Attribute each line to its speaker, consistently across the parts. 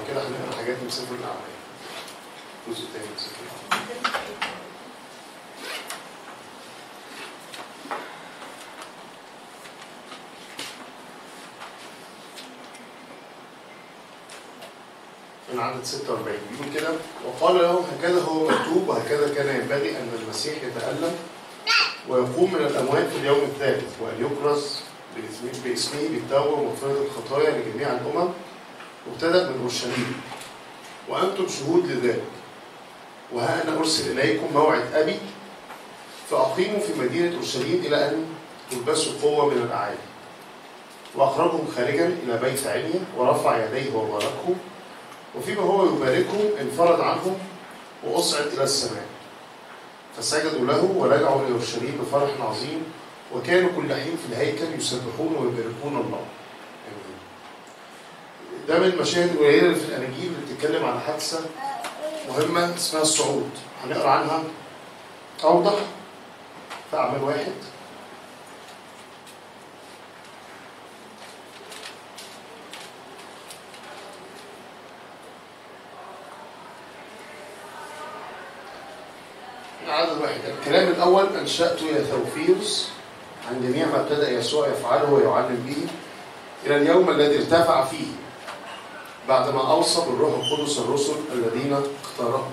Speaker 1: كده هنقرا حاجات من سفر الاعمال الجزء الثاني من سفر الاعمال من عدد 46 بيقول كده وقال لهم هكذا هو مكتوب وهكذا كان ينبغي ان المسيح يتالم ويقوم من الاموات في اليوم الثالث وان يكرز باسمه باسمه بالتوبه ومغفره الخطايا لجميع الامم وابتدأ من اورشليم وانتم شهود لذلك وها انا ارسل اليكم موعد ابي فاقيموا في مدينه اورشليم الى ان تلبسوا قوه من الاعالي واخرجهم خارجا الى بيت عليا ورفع يديه وباركهم وفيما هو يباركهم انفرد عنهم واصعد الى السماء فسجدوا له ورجعوا الى اورشليم بفرح عظيم وكانوا كل حين في الهيكل يسبحون ويباركون الله. آمين. ده من المشاهد القليله اللي في الاناجيل اللي بتتكلم عن حادثه مهمه اسمها الصعود. هنقرا عنها اوضح في اعمال واحد عدد واحد الكلام الأول أنشأت يا ثوفيروس عن جميع ما ابتدأ يسوع يفعله ويعلم به إلى اليوم الذي ارتفع فيه بعدما أوصى بالروح القدس الرسل الذين اختارهم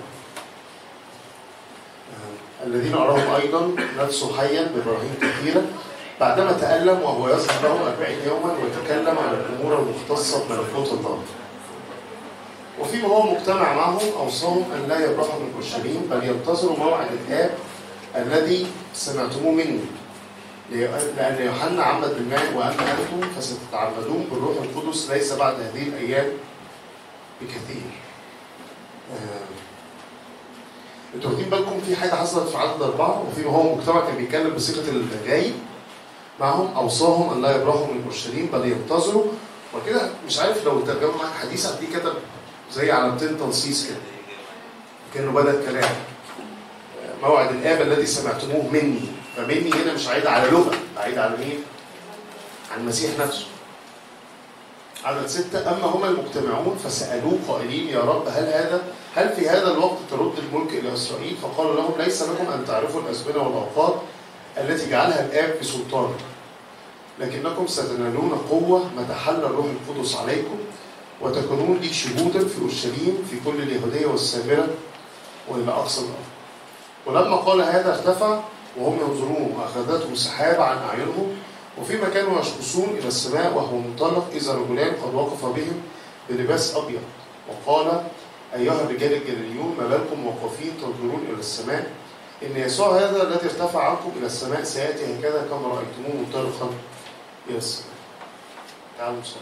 Speaker 1: آه، الذين أراهم أيضا نفسه حيا ببراهين كثيرة بعدما تألم وهو يظهر لهم أربعين يوما ويتكلم عن الأمور المختصة بملكوت الله وفيما هو مجتمع معهم أوصاهم أن لا يبرحوا من أورشليم بل ينتظروا موعد الآب الذي سمعتموه مني لأن يوحنا عمد بالماء وأما أنتم فستتعمدون بالروح القدس ليس بعد هذه الأيام بكثير. آه، انتوا واخدين بالكم في حاجة حصلت في عدد أربعة وفيما هو مجتمع كان بيتكلم بصيغة الغايب معهم أوصاهم أن لا يبرحوا من أورشليم بل ينتظروا وكده مش عارف لو ترجموا معاك حديث هتلاقيه كتب زي علامتين تنصيص كده كانه بدا الكلام موعد الاب الذي سمعتموه مني فمني هنا مش عايد على لغه عايد على مين؟ على المسيح نفسه عدد ستة أما هما المجتمعون فسألوه قائلين يا رب هل هذا هل في هذا الوقت ترد الملك إلى إسرائيل؟ فقال لهم ليس لكم أن تعرفوا الأزمنة والأوقات التي جعلها الآب بسلطانه لكنكم ستنالون قوة متى حل الروح القدس عليكم وتكونون لي شهودا في اورشليم في كل اليهوديه والسامره والى اقصى الارض. ولما قال هذا ارتفع وهم ينظرون واخذتهم سحابه عن اعينهم وفيما كانوا يشخصون الى السماء وهو منطلق اذا رجلان قد وقف بهم بلباس ابيض وقال ايها الرجال الجليليون ما بالكم واقفين تنظرون الى السماء ان يسوع هذا الذي ارتفع عنكم الى السماء سياتي هكذا كما رايتموه منطلقا الى السماء. تعالوا نصلي.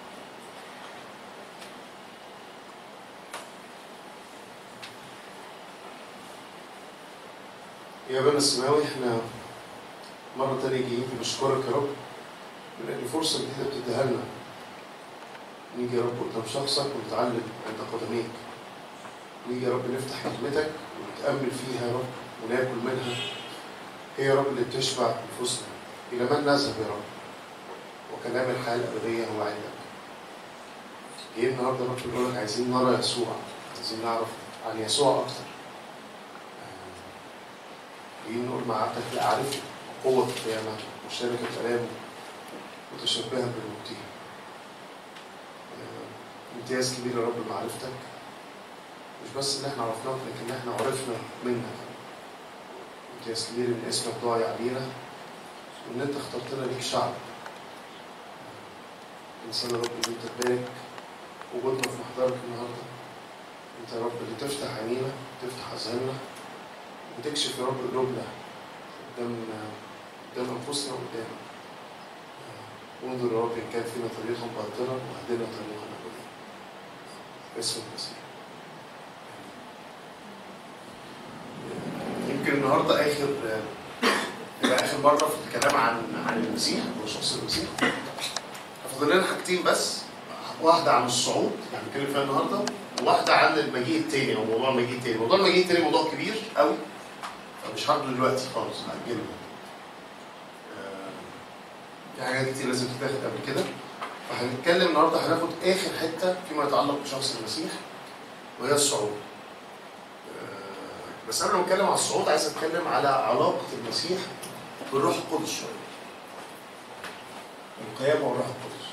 Speaker 1: يا ابانا السماوي احنا مرة تانية جايين بنشكرك يا رب من أجل فرصة جديدة بتديها لنا نيجي يا رب قدام شخصك ونتعلم عند قدميك نيجي يا رب نفتح كلمتك ونتأمل فيها يا رب وناكل منها هي يا رب اللي بتشبع نفوسنا إلى من نذهب يا رب وكلام الحياة الأبدية هو عندك جايين النهارده يا رب نقول لك عايزين نرى يسوع عايزين نعرف عن يسوع أكتر جايين نقول مع عبدك لأعرفه قوة القيامة وشركة ألامه متشبها بالمبتين امتياز كبير يا رب معرفتك مش بس ان احنا عرفناك لكن احنا عرفنا منك امتياز كبير ان اسمك ضايع علينا وان انت اخترتنا ليك شعب انسان يا رب ان انت تبارك وجودنا في محضرك النهارده انت يا رب اللي تفتح عينينا تفتح اذهاننا وتكشف يا رب قلوبنا قدام قدام انفسنا وقدامك وانظر يا رب ان كان فينا طريقا باطلا واهدنا طريقا ابديا اسم المسيح يمكن النهارده اخر يبقى اخر مره في الكلام عن عن المسيح وشخص المسيح فاضل لنا حاجتين بس واحده عن الصعود يعني هنتكلم فيها النهارده وواحده عن المجيء التاني او موضوع المجيء التاني موضوع المجيء التاني موضوع كبير قوي فمش هاخده دلوقتي خالص هاجله في حاجات كتير لازم تتاخد قبل كده فهنتكلم النهارده هناخد اخر حته فيما يتعلق بشخص المسيح وهي الصعود. آه، بس قبل ما اتكلم على الصعود عايز اتكلم على علاقه المسيح بالروح القدس شويه. القيامه والروح القدس.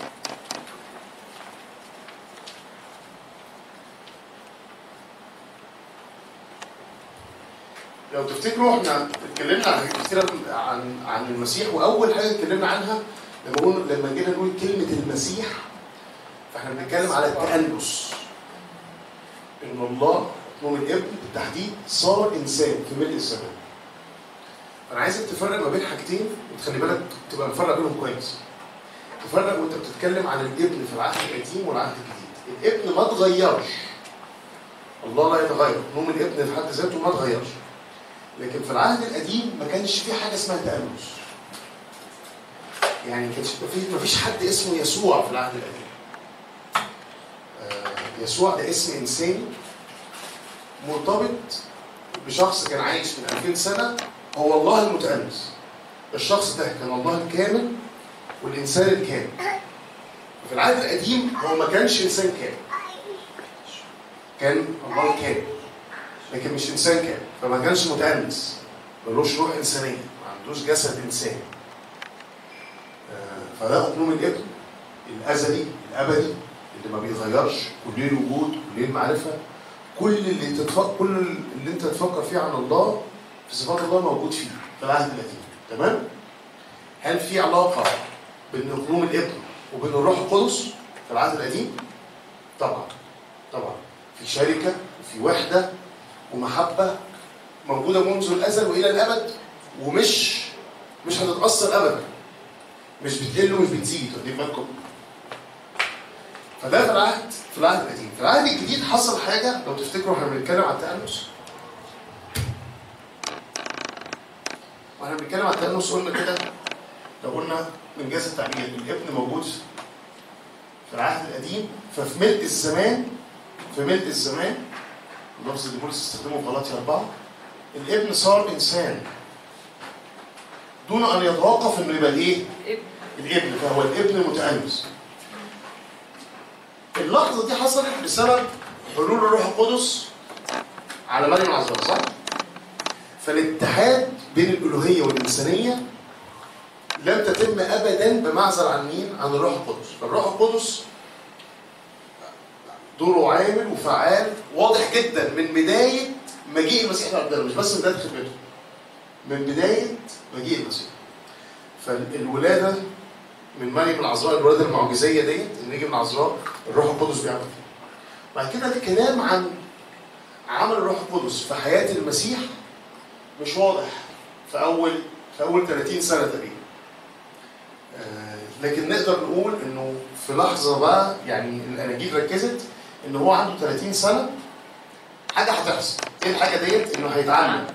Speaker 1: لو تفتكروا احنا اتكلمنا عن حاجات كتير عن عن المسيح واول حاجه اتكلمنا عنها لما قلنا لما جينا نقول كلمه المسيح فاحنا بنتكلم على التأنس ان الله نوم الابن بالتحديد صار انسان في ملء الزمان انا عايزك تفرق ما بين حاجتين وتخلي بالك تبقى مفرق بينهم كويس تفرق وانت بتتكلم عن الابن في العهد القديم والعهد الجديد الابن ما اتغيرش الله لا يتغير نوم الابن في حد ذاته ما اتغيرش لكن في العهد القديم ما كانش في حاجه اسمها تأنس يعني ما كانش ما فيش حد اسمه يسوع في العهد القديم آه، يسوع ده اسم انساني مرتبط بشخص كان عايش من 2000 سنه هو الله المتأنس الشخص ده كان الله الكامل والانسان الكامل في العهد القديم هو ما كانش انسان كامل كان الله الكامل لكن مش انسان كامل فما كانش متأنس ملوش روح انسانيه ما عندوش جسد انساني آه، فده اقنوم الابن الازلي الابدي اللي ما بيتغيرش كليه الوجود كليه المعرفه كل اللي تتفكر كل اللي انت تفكر فيه عن الله في صفات الله موجود فيه في العهد القديم تمام هل في علاقه بين اقنوم الابن وبين الروح القدس في العهد القديم طبعا طبعا في شركه وفي وحده ومحبه موجوده منذ الازل والى الابد ومش مش هتتاثر ابدا مش بتقل ومش بتزيد واخدين بالكم فده في العهد في العهد القديم في العهد الجديد حصل حاجه لو تفتكروا احنا بنتكلم على التأنس واحنا بنتكلم على التأنس قلنا كده لو قلنا من جهاز التعبير الابن موجود في العهد القديم ففي ملء الزمان في ملء الزمان اللفظ اللي بولس استخدمه في غلطي أربعة الابن صار إنسان دون أن يتوقف إنه يبقى الإيه؟ الابن فهو الابن متأنس اللحظة دي حصلت بسبب حلول الروح القدس على مريم العذراء صح؟ فالاتحاد بين الألوهية والإنسانية لم تتم أبدا بمعزل عن مين؟ عن الروح القدس فالروح القدس دوره عامل وفعال واضح جدا من بداية مجيء المسيح لعبدنا مش بس من بداية خدمته من بداية مجيء المسيح فالولادة من مريم العذراء الولادة المعجزية ديت اللي يجي من العذراء الروح القدس بيعمل فيها بعد كده الكلام عن عمل الروح القدس في حياة المسيح مش واضح في أول في أول 30 سنة تقريبا آه، لكن نقدر نقول انه في لحظه بقى يعني الاناجيل ركزت ان هو عنده 30 سنه حاجه هتحصل ايه الحاجه ديت انه هيتعلم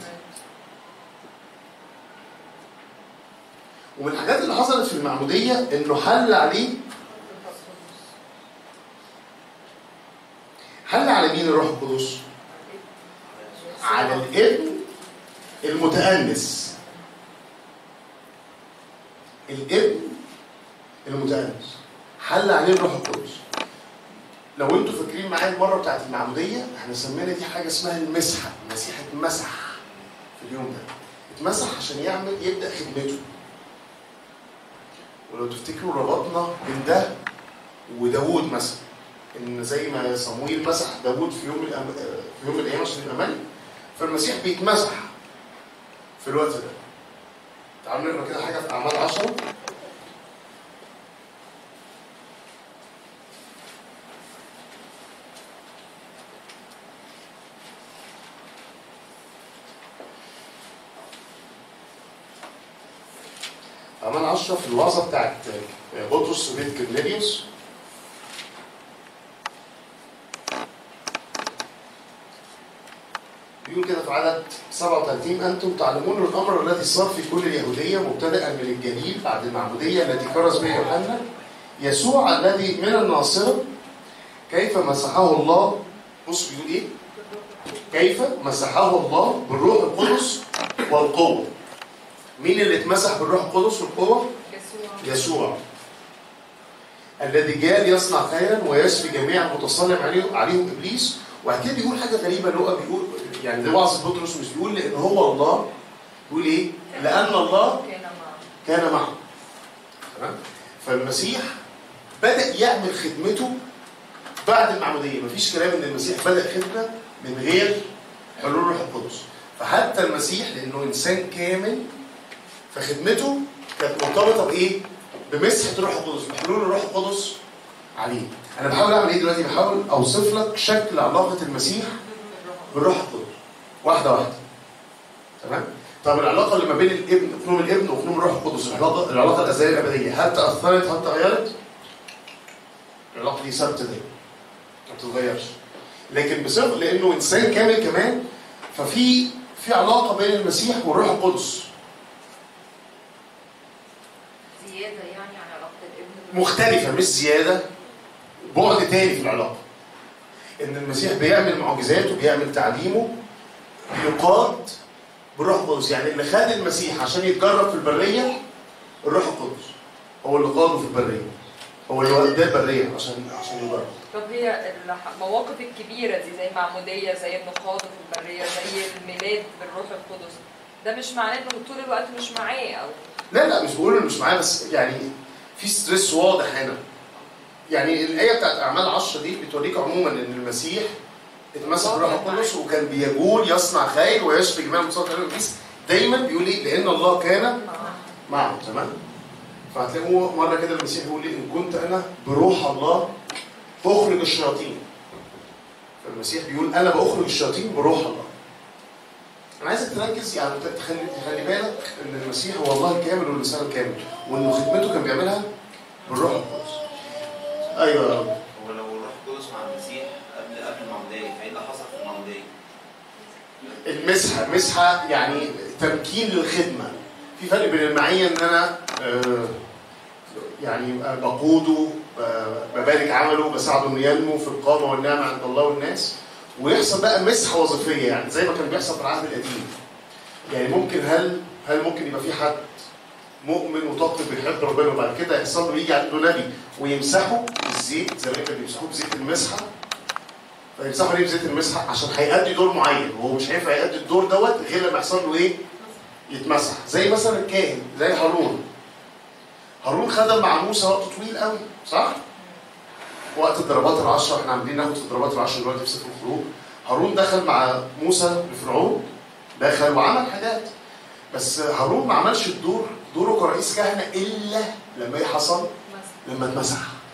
Speaker 1: ومن الحاجات اللي حصلت في المعموديه انه حل عليه حل على مين الروح القدس؟ على الابن المتأنس الابن المتأنس حل عليه الروح القدس لو انتوا فاكرين معايا المره بتاعت المعموديه احنا سمينا دي حاجه اسمها المسحه المسيح اتمسح في اليوم ده اتمسح عشان يعمل يبدا خدمته ولو تفتكروا ربطنا بين ده وداوود مثلا ان زي ما صمويل مسح داوود في يوم الأم... في يوم من الايام عشان يبقى ملك فالمسيح بيتمسح في الوقت ده تعالوا نقرا كده حاجه في اعمال 10 أمان عشرة في الوعظة بتاعت بطرس وبيت كرنيليوس بيقول كده في عدد 37 أنتم تعلمون الأمر الذي صار في كل اليهودية مبتدئا من الجليل بعد المعمودية التي كرز بها يوحنا يسوع الذي من الناصرة كيف مسحه الله بص بيقول إيه؟ كيف مسحه الله بالروح القدس والقوة مين اللي اتمسح بالروح القدس والقوة؟
Speaker 2: يسوع
Speaker 1: يسوع الذي جاء ليصنع خيرا ويشفي جميع المتصلب عليهم عليهم ابليس وبعد كده بيقول حاجه غريبه لقى بيقول يعني ده وعظ بطرس مش بيقول لان هو الله بيقول ايه؟ لان الله
Speaker 2: كان معه
Speaker 1: كان معه تمام فالمسيح بدا يعمل خدمته بعد المعموديه مفيش كلام ان المسيح بدا خدمه من غير حلول الروح القدس فحتى المسيح لانه انسان كامل فخدمته كانت مرتبطه بايه؟ بمسحه الروح القدس بحلول الروح القدس عليه انا بحاول اعمل ايه دلوقتي بحاول اوصف لك شكل علاقه المسيح بالروح القدس واحده واحده تمام طب العلاقه اللي ما بين الابن اقنوم الابن واقنوم الروح القدس العلاقه العلاقه الازليه الابديه هل تاثرت هل تغيرت؟ العلاقه دي ثابته دايما ما بتتغيرش لكن بصفه لانه انسان كامل كمان ففي في علاقه بين المسيح والروح القدس
Speaker 2: زيادة يعني عن علاقة الابن بالروح.
Speaker 1: مختلفه مش زياده بعد تاني في العلاقه ان المسيح بيعمل معجزاته بيعمل تعليمه بيقاد بالروح القدس يعني اللي خد المسيح عشان يتجرب في البريه الروح القدس هو اللي قاده في البريه هو اللي وداه البريه عشان عشان يجرب
Speaker 2: طب هي المواقف الكبيرة دي زي المعمودية زي النقاض في البرية زي الميلاد بالروح القدس ده مش معناه انه طول الوقت مش معاه او
Speaker 1: لا لا مش بقول إنه مش معاه بس يعني في ستريس واضح هنا يعني الآية بتاعت أعمال 10 دي بتوريك عموما إن المسيح اتمسك بالروح القدس وكان بيجول يصنع خير ويشفي جميع المصاب الإبليس دايما بيقول إيه؟ لأن الله كان معه تمام؟ فهتلاقوا مرة كده المسيح يقول إيه؟ إن كنت أنا بروح الله أخرج الشياطين فالمسيح بيقول أنا بأخرج الشياطين بروح الله انا عايزك تركز يعني تخلي تخلي بالك ان المسيح هو الله الكامل والانسان الكامل وان خدمته كان بيعملها بالروح القدس ايوه يا رب
Speaker 3: هو لو الروح القدس مع المسيح قبل قبل المعمودية فايه اللي حصل في المعمودية؟
Speaker 1: المسحه مسحه يعني تمكين للخدمه في فرق بين المعيه ان انا آه، يعني بقوده ب- ببارك عمله بساعده انه ينمو في القامه والنعمه عند الله والناس ويحصل بقى مسحه وظيفيه يعني زي ما كان بيحصل في العهد القديم يعني ممكن هل هل ممكن يبقى في حد مؤمن وتقي بيحب ربنا وبعد كده يحصل له يجي عنده نبي ويمسحه بالزيت زي ما كانوا بيمسحوه بزيت المسحه فيمسحوا ليه بزيت المسحه عشان هيأدي دور معين وهو مش هينفع يأدي الدور دوت غير لما يحصل له ايه؟ يتمسح زي مثلا الكاهن زي هارون هارون خدم مع موسى وقت طويل قوي صح؟ وقت الضربات العشرة احنا عاملين ناخد في الضربات العشرة دلوقتي في سفر الخروج هارون دخل مع موسى لفرعون دخل وعمل حاجات بس هارون ما عملش الدور دوره كرئيس كهنة إلا لما ايه حصل؟ لما اتمسح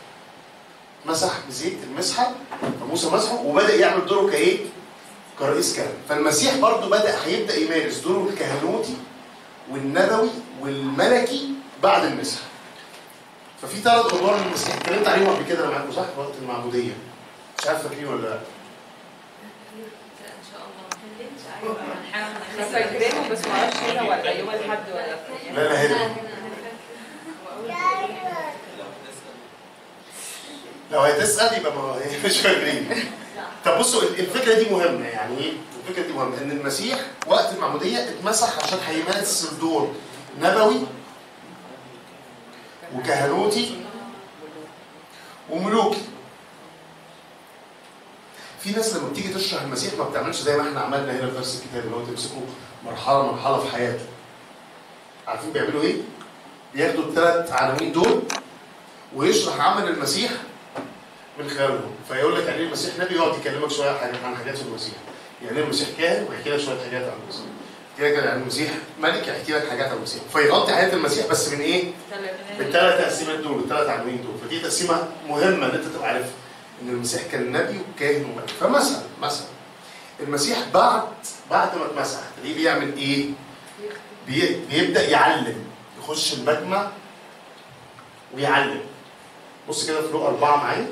Speaker 1: مسح بزيت المسحة فموسى مسحه وبدأ يعمل دوره كايه؟ كرئيس كهنة فالمسيح برضه بدأ هيبدأ يمارس دوره الكهنوتي والنبوي والملكي بعد المسح ففي ثلاث ادوار للمسيح اتكلمت عليهم قبل كده انا معاكم صح وقت المعموديه مش عارف فاكرين ولا لا
Speaker 4: ان شاء الله
Speaker 2: احنا فاكرينه بس معرفش هنا ولا يوم الاحد ولا فين.
Speaker 1: لا لا هنا لو هتسال يبقى ما هي مش فاكرين طب بصوا الفكره دي مهمه يعني ايه الفكره دي مهمه ان المسيح وقت المعموديه اتمسح عشان هيمارس الدور نبوي وكهنوتي وملوكي في ناس لما بتيجي تشرح المسيح ما بتعملش زي ما احنا عملنا هنا في درس الكتاب اللي هو تمسكوا مرحله مرحله في حياته عارفين بيعملوا ايه؟ بياخدوا الثلاث عناوين دول ويشرح عمل المسيح من خلالهم فيقول لك يعني ايه المسيح نبي يقعد يكلمك شويه عن عن حاجات في المسيح يعني ايه المسيح كاهن ويحكي لك شويه حاجات عن المسيح يحكي لك عن المسيح ملك يحكي لك حاجات عن المسيح فيغطي حياه المسيح بس من ايه؟ بالثلاث تقسيمات دول الثلاث عناوين دول فدي تقسيمه مهمه ان انت تبقى عارفها ان المسيح كان نبي وكاهن وملك فمثلا مثلا المسيح بعد بعد ما اتمسح تلاقيه بيعمل ايه؟ بي بيبدا يعلم يخش المجمع ويعلم بص كده في لقا أربعة معايا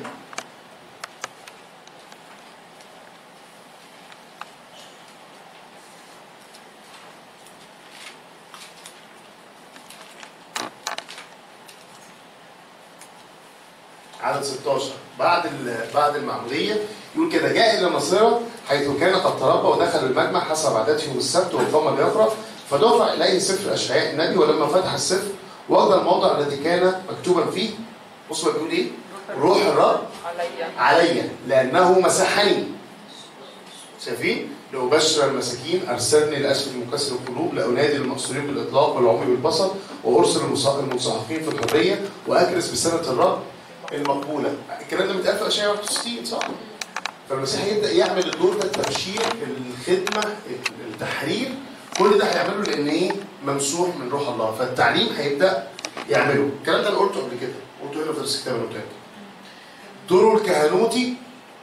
Speaker 1: عدد 16 بعد ال- بعد المعموديه يقول كده جاء الى نصيره حيث كان قد تربى ودخل المجمع حسب عادته يوم السبت وقام ليقرا فدفع اليه سفر اشعياء النبي ولما فتح السفر وجد الموضع الذي كان مكتوبا فيه بص هو بيقول ايه؟ روح الرب
Speaker 2: عليا
Speaker 1: علي لأنه مسحني شايفين؟ لأبشر المساكين أرسلني لأشفي المكسر القلوب لأنادي المقصورين بالإطلاق والعمي بالبصر وأرسل المصا- المنصحفين في الحرية وأكرس بسنة الرب المقبولة الكلام ده متقال في أشعياء 61 صح؟ فالمسيح يبدأ يعمل الدور ده التبشير الخدمة التحرير كل ده هيعمله لأن إيه؟ ممسوح من روح الله فالتعليم هيبدأ يعمله الكلام ده أنا قلته قبل كده قلته هنا في درس الكتاب المتاكد دوره الكهنوتي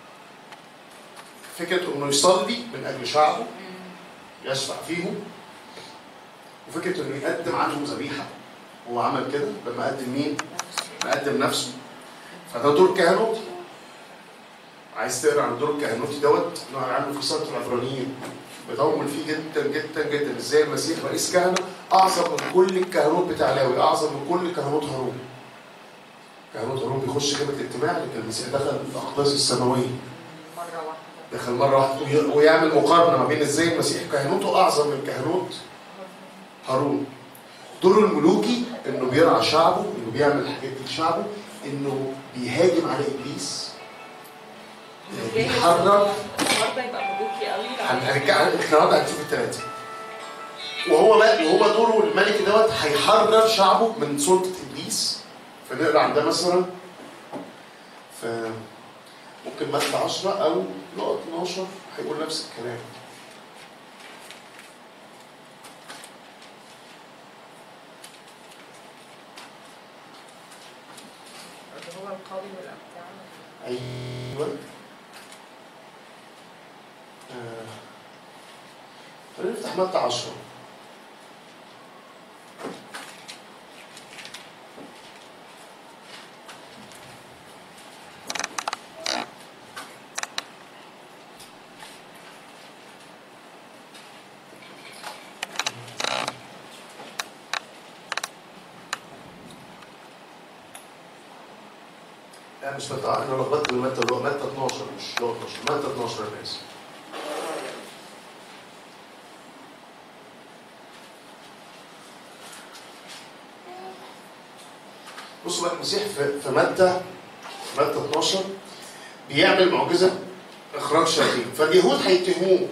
Speaker 1: فكرة انه يصلي من اجل شعبه يشفع فيهم وفكرة انه يقدم عنهم ذبيحة هو عمل كده لما قدم مين؟ مقدم نفسه فده دور كهنوتي عايز تقرا عن الدور الكهنوتي دوت نقرا عنه في سورة العبرانيين بيطول فيه جدا جدا جدا ازاي المسيح رئيس كهنة اعظم من كل الكهنوت بتاع لاوي اعظم من كل كهنوت هارون كهنوت هارون بيخش خيمة الاجتماع لكن المسيح دخل الأقداس السماوية
Speaker 2: مرة واحدة
Speaker 1: دخل مرة واحدة وي- ويعمل مقارنة ما بين ازاي المسيح كهنوته أعظم من كهنوت هارون دوره الملوكي انه بيرعى شعبه انه بيعمل الحاجات دي لشعبه انه بيهاجم على ابليس بيحرر
Speaker 2: النهارده يبقى ملوكي قوي
Speaker 1: هن- هنرجع احنا النهارده هنشوف الثلاثه وهو بقى وهو دوره الملكي دوت هيحرر شعبه من سلطه ابليس فنقرا عن ده مثلا في ممكن متى 10 او نقط 12 هيقول نفس الكلام
Speaker 2: اللي هو القوي والأمتع
Speaker 1: ايوه آه. خلينا نفتح متى 10 لا مش متى انا لخبطت من متى اللي هو متى 12 مش اللي هو 12 متى 12 انا اسف بصوا بقى المسيح في في متى متى 12 بيعمل معجزه اخراج شياطين فاليهود هيتهموه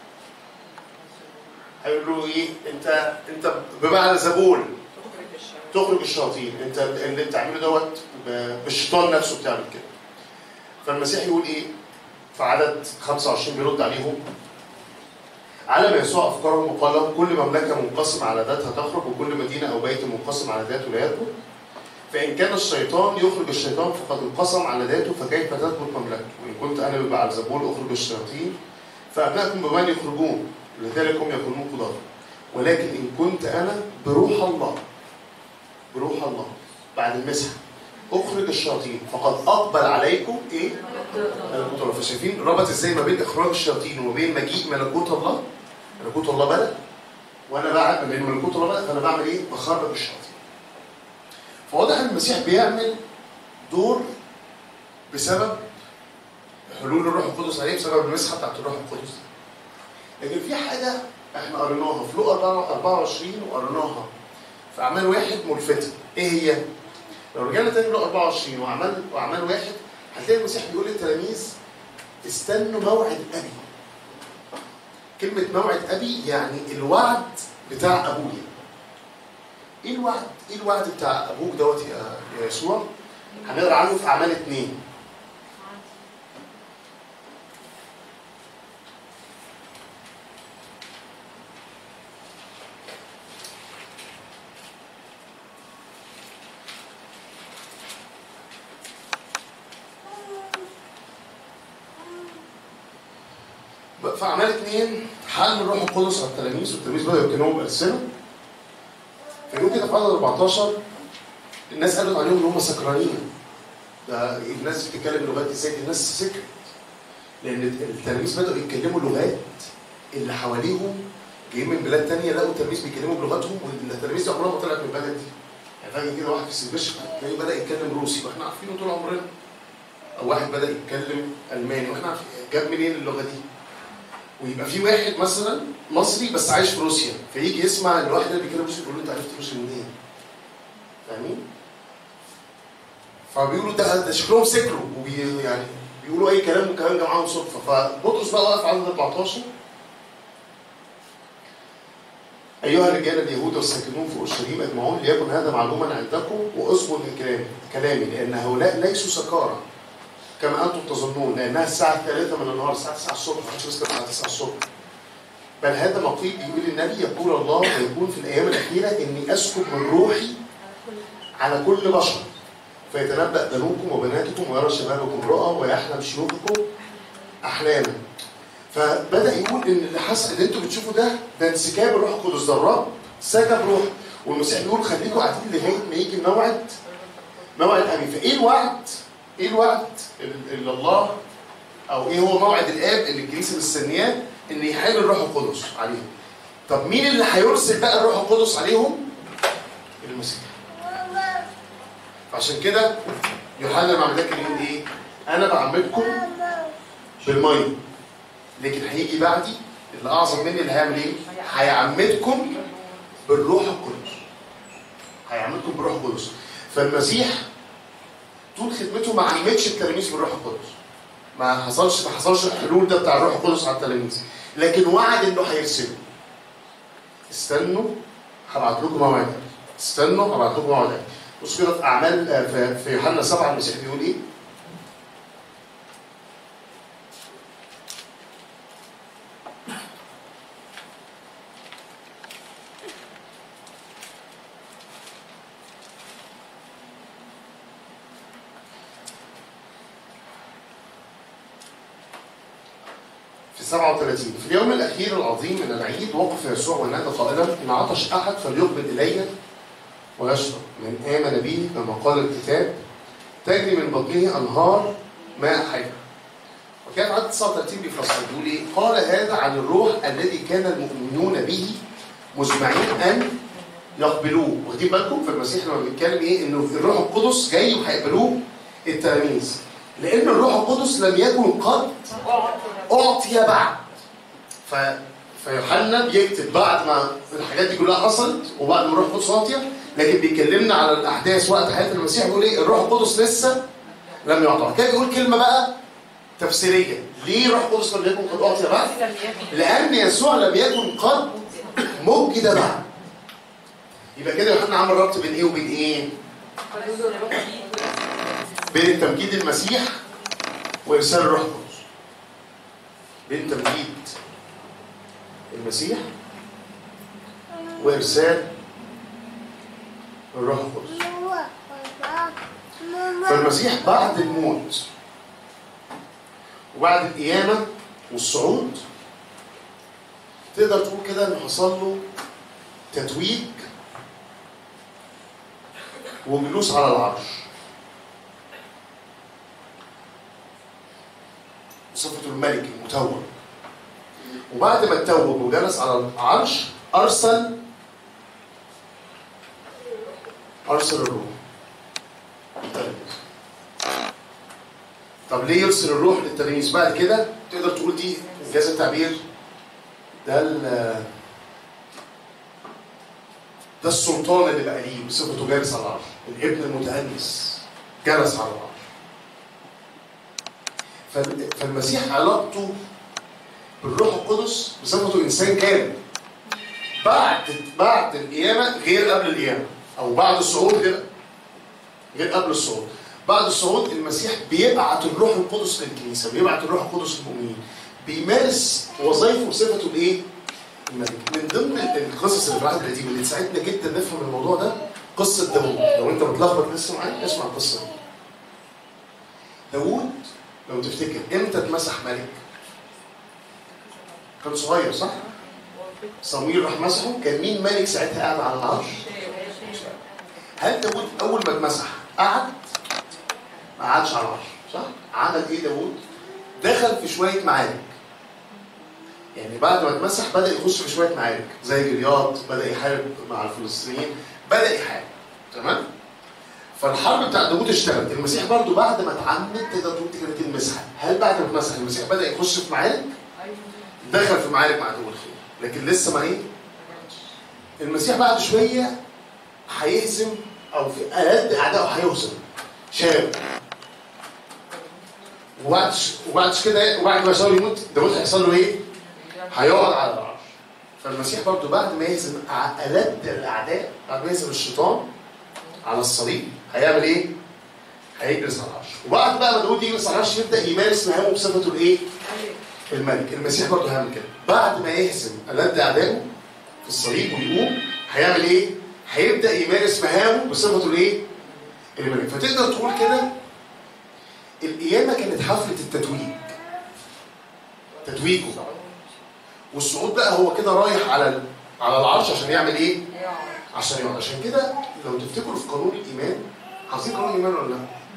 Speaker 1: هيقولوا له ايه انت انت بمعنى زبول
Speaker 2: تخرج الشمس
Speaker 1: تخرج الشياطين انت اللي انت عامله دوت ب- بالشيطان نفسه بتعمل كده فالمسيح يقول ايه في عدد 25 بيرد عليهم علم يسوع افكارهم وقال لهم كل مملكه منقسمه على ذاتها تخرج وكل مدينه او بيت منقسم على ذاته لا يثبت فان كان الشيطان يخرج الشيطان فقد انقسم على ذاته فكيف تثبت مملكته وان كنت انا ببعلزبول اخرج الشياطين فابنائكم بمن يخرجون لذلك هم يكونون قضاه ولكن ان كنت انا بروح الله بروح الله بعد المسح اخرج الشياطين فقد اقبل عليكم ايه؟ ملكوت الله فشايفين ربط ازاي ما بين اخراج الشياطين وما بين مجيء ملكوت الله ملكوت الله بدا وانا بعد ما بين ملكوت الله بدا فانا بعمل ايه؟ بخرج الشياطين فواضح ان المسيح بيعمل دور بسبب حلول الروح القدس عليه بسبب المسحه بتاعت الروح القدس لكن في حاجه احنا قريناها في لقا 24 وقريناها في اعمال واحد ملفته ايه هي؟ لو رجعنا تاني ل 24 واعمال واعمال واحد هتلاقي المسيح بيقول للتلاميذ استنوا موعد ابي كلمة موعد ابي يعني الوعد بتاع ابويا ايه الوعد؟ ايه الوعد بتاع ابوك دوت يا يا يسوع؟ هنقرا عنه في اعمال اتنين في اعمال اثنين حل الروح القدس على التلاميذ والتلاميذ بدأوا يتكلموا بألسنة فيقول كده في عدد 14 الناس قالت عليهم ان هم سكرانين ده الناس بتتكلم لغات ازاي دي الناس سكرت لان التلاميذ بدأوا يتكلموا لغات اللي حواليهم جايين من بلاد تانية لقوا التلاميذ بيتكلموا بلغتهم والتلاميذ دي عمرها ما طلعت من البلد دي يعني فجأة كده واحد في سيبش تلاقيه بدأ يتكلم روسي واحنا عارفينه طول عمرنا او واحد بدأ يتكلم الماني واحنا عارفين جاب منين اللغة دي ويبقى في واحد مثلا مصري بس عايش في روسيا فيجي يسمع الواحد اللي بيتكلم روسي يقول له انت عرفت روسي منين؟ فاهمين؟ فبيقولوا ده ده شكلهم سكروا وبي يعني بيقولوا اي كلام والكلام ده معاهم صدفه فبطرس بقى واقف عند 14 ايها الرجال اليهود والساكنون في اورشليم اجمعون ليكن هذا معلوما عندكم واصغوا من كلامي كلامي لان هؤلاء ليسوا سكارى كما انتم تظنون لانها الساعه 3 من النهار الساعه 9 الصبح ما حدش بيسكر الساعه 9 الصبح بل هذا مقيت يقول النبي يقول الله ويكون في الايام الاخيره اني اسكب من روحي على كل بشر فيتنبأ بنوكم وبناتكم ويرى شبابكم رؤى ويحلم شيوخكم أحلاما فبدأ يقول إن اللي حصل اللي أنتم بتشوفوا ده ده انسكاب الروح القدس ده الرب سكب روح والمسيح بيقول خليكم قاعدين لغاية ما يجي الموعد موعد أمين فإيه الوعد؟ إيه الوعد اللي الله أو إيه هو موعد الآب اللي الكنيسة مستنياه إن يحل الروح القدس عليهم طب مين اللي هيرسل بقى الروح القدس عليهم؟ المسيح فعشان كده يوحنا المعمدان كان يقول ايه؟ انا بعمدكم بالميه لكن هيجي بعدي اللي اعظم مني اللي هيعمل ايه؟ هيعمدكم بالروح القدس هيعمدكم بالروح القدس فالمسيح طول خدمته ما عمدش التلاميذ بالروح القدس ما حصلش ما حصلش الحلول ده بتاع الروح القدس على التلاميذ لكن وعد انه هيرسله استنوا هبعت لكم موعد استنوا هبعت لكم موعد بص كده في اعمال في- في يوحنا 7 المسيح بيقول ايه؟ في 37 في اليوم الاخير العظيم من العيد وقف يسوع ونادى قائلا ان عطش احد فليقبل الي ويشرب من آمن به كما قال الكتاب تجري من بطنه أنهار ماء حي وكان عدد 39 بيفسر بيقول ايه؟ قال هذا عن الروح الذي كان المؤمنون به مجمعين ان يقبلوه، واخدين بالكم في المسيح لما بيتكلم ايه؟ انه الروح القدس جاي وهيقبلوه التلاميذ. لان الروح القدس لم يكن قد اعطي بعد. ف فيوحنا بيكتب بعد ما الحاجات دي كلها حصلت وبعد ما الروح القدس اعطي لكن بيكلمنا على الاحداث وقت حياه المسيح بيقول ايه الروح القدس لسه لم يعطى كان بيقول كلمه بقى تفسيريه ليه الروح القدس لم يكن قد اعطي بعد لان يسوع لم يكن قد مجد بعد يبقى كده يوحنا عمل ربط بين ايه وبين ايه بين تمجيد المسيح وارسال الروح القدس بين تمجيد المسيح وارسال الروح القدس فالمسيح بعد الموت وبعد القيامة والصعود تقدر تقول كده انه حصل له تتويج وجلوس على العرش صفة الملك المتوج وبعد ما اتوج وجلس على العرش أرسل أرسل الروح طب ليه يرسل الروح للتلاميذ بعد كده تقدر تقول دي انجاز التعبير ده ال- ده السلطان اللي بقى ليه بصفته جالس على العرش الابن المتأنس جلس على العرش فال- فالمسيح علاقته بالروح القدس بصفته انسان كامل بعد بعد القيامه غير قبل القيامه او بعد الصعود غير غير قبل الصعود بعد الصعود المسيح بيبعت الروح القدس للكنيسه بيبعت الروح القدس للمؤمنين بيمارس وظائفه بصفته الايه؟ الملك من ضمن القصص اللي في العهد القديم اللي تساعدنا جدا نفهم الموضوع ده قصه داوود لو انت متلخبط لسه معايا اسمع القصه دي داوود لو تفتكر امتى اتمسح ملك؟ كان صغير صح؟ صمويل راح مسحه كان مين ملك ساعتها قاعد على العرش؟ هل داوود اول ما اتمسح قعد؟ ما قعدش على العرش صح؟ عمل ايه داوود؟ دخل في شويه معارك يعني بعد ما اتمسح بدا يخش في شويه معارك زي جلياط بدا يحارب مع الفلسطينيين بدا يحارب تمام؟ فالحرب بتاع داوود اشتغلت المسيح برضو بعد ما اتعمد تقدر تقول دي كانت المسحه هل بعد ما اتمسح المسيح بدا يخش في معارك؟ دخل في معارك مع عدو الخير لكن لسه ما ايه؟ المسيح بعد شويه هيهزم او في قد اعدائه هيهزم شاب وبعد وبعد كده وبعد ما شاول يموت داوود هيحصل له ايه؟ هيقعد على العرش فالمسيح برضه بعد ما يهزم أع- ألد الأعداء بعد ما يهزم الشيطان على الصليب هيعمل ايه؟ هيجلس على العرش وبعد بقى ما داوود يجلس على العرش يبدأ يمارس مهامه بصفته الايه؟ الملك المسيح برضه هيعمل كده بعد ما يهزم ألد أعدائه في الصليب ويقوم هيعمل ايه؟ هيبدأ يمارس مهامه بصفته الايه؟ الملك فتقدر تقول كده القيامة كانت حفلة التتويج تتويجه والصعود بقى هو كده رايح على ال- على العرش عشان يعمل ايه؟ عشان يقعد عشان كده لو تفتكروا في قانون الايمان حافظين قانون الايمان ولا لا؟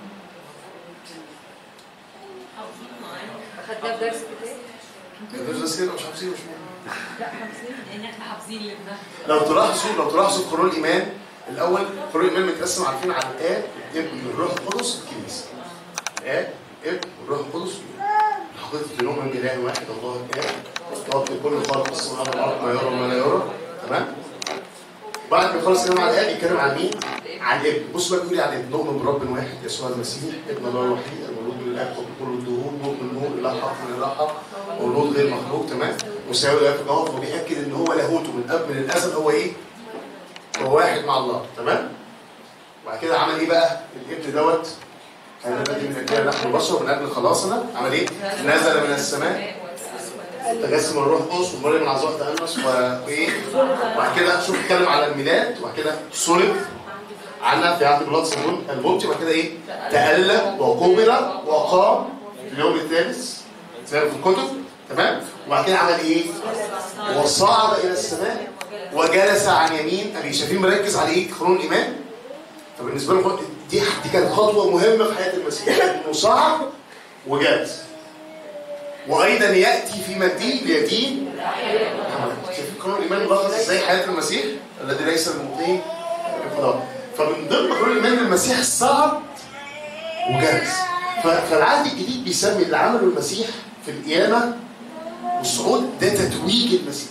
Speaker 2: اخدناه في درس كتاب
Speaker 1: الناس بس كده مش حافظين مش مهم.
Speaker 2: لا 50
Speaker 4: لان احنا حافظين اللي بناخده
Speaker 1: لو تلاحظوا لو تلاحظوا في قانون الايمان الاول قانون الايمان متقسم عارفين على الاب الابن والروح القدس الكنيسه الاب الابن والروح القدس حضرتك بنؤمن باله واحد الله الاب رب كل خالق السماوات والارض ما يرى وما لا يرى تمام بعد ما يخلص الكلام على الاب يتكلم عن مين؟ عن الابن بص بقى بيقول عن الابن نؤمن برب واحد يسوع المسيح ابن الله الوحيد المولود من الاب قبل كل الدهور نور من نور اله حق من اله حق مولود غير مخلوق تمام مساوي له في الجوهر وبيأكد ان هو لاهوته من اب من الازل هو ايه؟ هو واحد مع الله تمام؟ وبعد كده عمل ايه بقى؟ الابن دوت كان الذي من اجل نحن البشر من اجل خلاصنا عمل ايه؟ نزل من السماء تجسم الروح القدس ومريم العذراء تأنس وايه؟ وبعد كده شوف اتكلم على الميلاد وبعد كده صلب عنا في عهد بلاطس الموت وبعد كده ايه؟ تألم وقبل وقام في اليوم الثالث زي ما في الكتب تمام؟ وبعد كده عمل ايه؟ وصعد الى السماء وجلس عن يمين ابي شايفين مركز على ايه؟ قانون الايمان؟ فبالنسبه لهم دي دي كانت خطوه مهمه في حياه المسيح انه صعد وجلس وايضا ياتي في منديل بيدين شايفين قانون الايمان ملخص ازاي حياه المسيح الذي ليس المبني بالقضاء فمن ضمن قانون الايمان المسيح صعد وجلس ف- فالعهد الجديد بيسمي اللي عمله المسيح في القيامه والصعود ده تتويج المسيح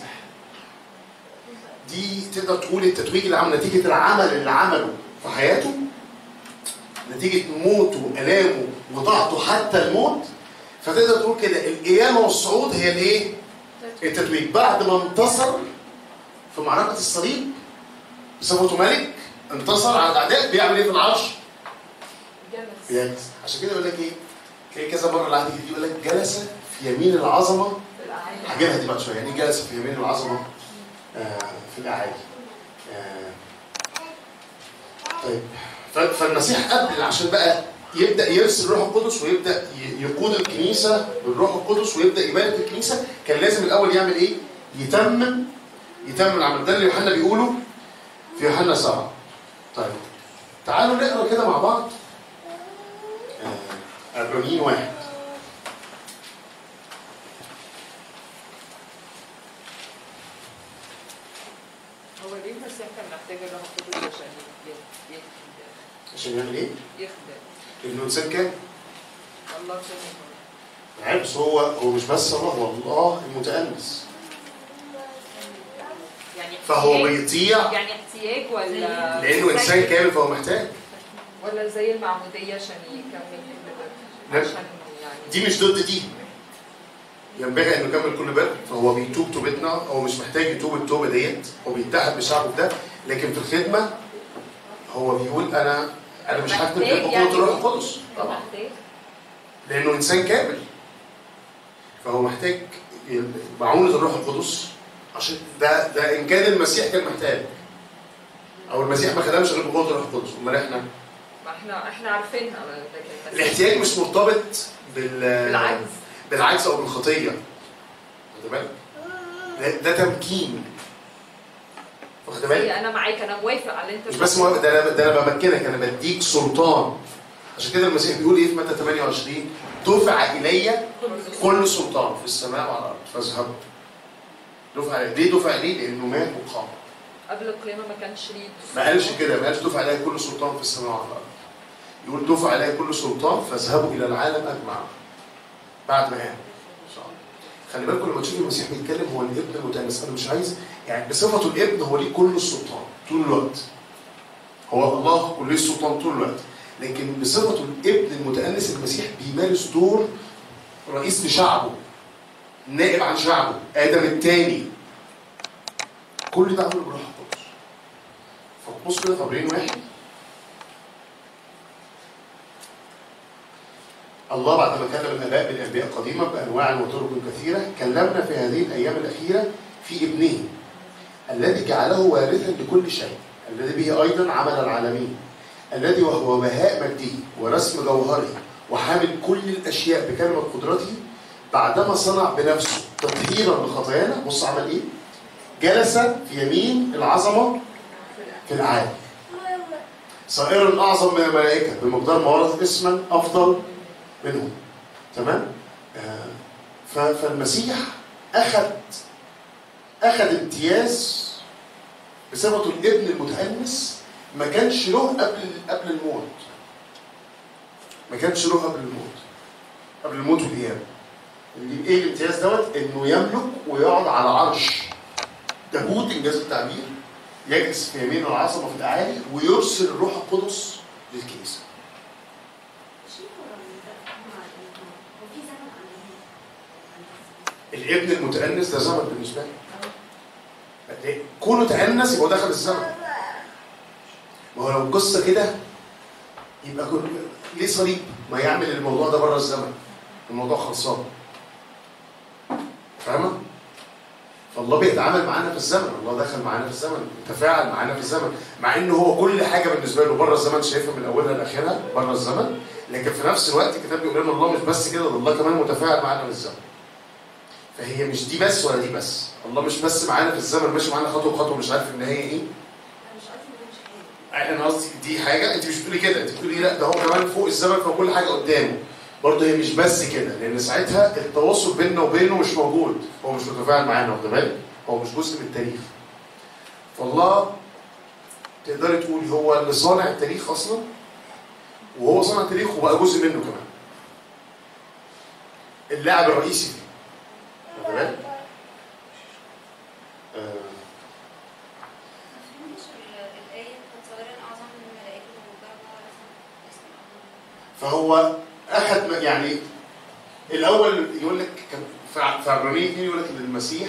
Speaker 1: دي تقدر تقول التتويج اللي عمل نتيجه العمل اللي عمله في حياته نتيجه موته الامه وضعته حتى الموت فتقدر تقول كده القيامه والصعود هي الايه؟ التتويج بعد ما انتصر في معركه الصليب بصفته ملك انتصر على الاعداء بيعمل ايه في العرش؟ بيجلس عشان كده يقول لك ايه؟ تلاقي كذا مره العهد الجديد يقول لك جلس في يمين العظمه هجيبها دي بعد شويه يعني إيه جلس في يمين العظمه آه في الاعالي آه طيب ف- فالمسيح قبل عشان بقى يبدا يرسل الروح القدس ويبدا ي- يقود الكنيسه بالروح القدس ويبدا يبارك الكنيسه كان لازم الاول يعمل ايه؟ يتمم يتمم العمل ده اللي يوحنا بيقوله في يوحنا سبعه. طيب تعالوا نقرا كده مع بعض آه، عبرانيين واحد
Speaker 2: هو ليه المسيح كان محتاج الروح القدس عشان ي- يخدم
Speaker 1: عشان يعمل ايه؟
Speaker 2: يخدم
Speaker 1: انه انسان كامل
Speaker 2: الله كده
Speaker 1: يعني بس هو هو مش بس الله هو الله المتأنس
Speaker 2: يعني
Speaker 1: فهو
Speaker 2: احتياج-
Speaker 1: بيطيع
Speaker 2: يعني احتياج ولا
Speaker 1: لانه انسان كامل فهو محتاج
Speaker 2: ولا زي المعمودية عشان يكمل
Speaker 1: لا.
Speaker 2: كل ده عشان يعني
Speaker 1: دي مش ضد دي ينبغي انه يكمل كل بر فهو بيتوب توبتنا هو مش محتاج يتوب التوبه ديت هو بيتحد بشعبه في ده لكن في الخدمه هو بيقول انا انا مش هخدم
Speaker 2: محتاج
Speaker 1: بقوه
Speaker 2: يعني
Speaker 1: الروح القدس طبعا
Speaker 2: محتاج
Speaker 1: لانه انسان كامل فهو محتاج معونه الروح القدس عشان ده ده ان كان المسيح كان محتاج او المسيح ما خدمش غير بقوه الروح القدس امال احنا
Speaker 2: ما احنا احنا عارفينها لكن بس
Speaker 1: الاحتياج مش مرتبط بال
Speaker 2: بالعجز
Speaker 1: بالعجز او بالخطيه واخد بالك ده, ده تمكين واخد بالك
Speaker 2: زي انا معاك انا موافق على اللي انت
Speaker 1: مش بس موافق ده انا ده انا بمكنك انا بديك سلطان عشان كده المسيح بيقول ايه في متى 28 دفع الي كل سلطان في السماء وعلى الارض فاذهبوا دفع إلي. ليه دفع اليه؟ لانه مات وقام
Speaker 2: قبل القيامة ما كانش ليه
Speaker 1: ما قالش كده ما قالش دفع عليها كل سلطان في السماء وعلى الارض يقول دفع عليها كل سلطان فاذهبوا الى العالم اجمع بعد ما قام إن شاء الله. خلي بالكم لما تشوف المسيح بيتكلم هو الابن المتأنس انا مش عايز يعني بصفته الابن هو ليه كل السلطان طول الوقت هو الله كل السلطان طول الوقت لكن بصفته الابن المتأنس المسيح بيمارس دور رئيس لشعبه نائب عن شعبه ادم الثاني كل ده عمله بروح القدس فتبص كده في عبرين واحد الله بعد ما كلم الاباء بالانبياء قديما بانواع وطرق كثيره كلمنا في هذه الايام الاخيره في ابنه الذي جعله وارثا لكل شيء الذي به ايضا عمل العالمين الذي وهو بهاء مجده ورسم جوهره وحامل كل الاشياء بكلمه قدرته بعدما صنع بنفسه تطهيرا لخطايانا بص عمل ايه؟ جلس في يمين العظمه في العالم صائرا اعظم من الملائكه بمقدار ما ورث اسما افضل منهم تمام؟ آه ف- فالمسيح اخذ اخذ امتياز بصفته الابن المتأنس ما كانش له قبل قبل الموت ما كانش له قبل الموت قبل الموت والقيامه اللي- ايه الامتياز دوت انه يملك ويقعد على عرش تابوت انجاز التعبير يجلس في يمين العظمه في الاعالي ويرسل الروح القدس للكنيسه الابن المتأنس ده زمن بالنسبه له كونه تأنس يبقى هو دخل الزمن ما هو لو القصه كده يبقى كل ليه صليب؟ ما يعمل الموضوع ده بره الزمن الموضوع خلصان فاهمه؟ فالله بيتعامل معانا في الزمن الله دخل معانا في الزمن تفاعل معانا في الزمن مع ان هو كل حاجه بالنسبه له بره الزمن شايفها من اولها لاخرها بره الزمن لكن في نفس الوقت الكتاب بيقول لنا الله مش بس كده ده الله كمان متفاعل معانا في الزمن فهي مش دي بس ولا دي بس الله مش بس معانا في الزمن ماشي معانا خطوه بخطوه مش عارف النهايه ايه انا قصدي دي حاجه انت مش بتقولي كده انت بتقولي لا ده هو كمان فوق الزمن فكل حاجه قدامه برضه هي مش بس كده لان ساعتها التواصل بيننا وبينه مش موجود هو مش متفاعل معانا واخد بالك هو مش جزء من التاريخ فالله تقدري تقولي هو اللي صانع التاريخ اصلا وهو صانع التاريخ وبقى جزء منه كمان اللاعب الرئيسي فيه واخد بالك آه، فهو اخذ م- يعني الاول يقول لك كان في ع- في عبرانيين اثنين يقول لك ان المسيح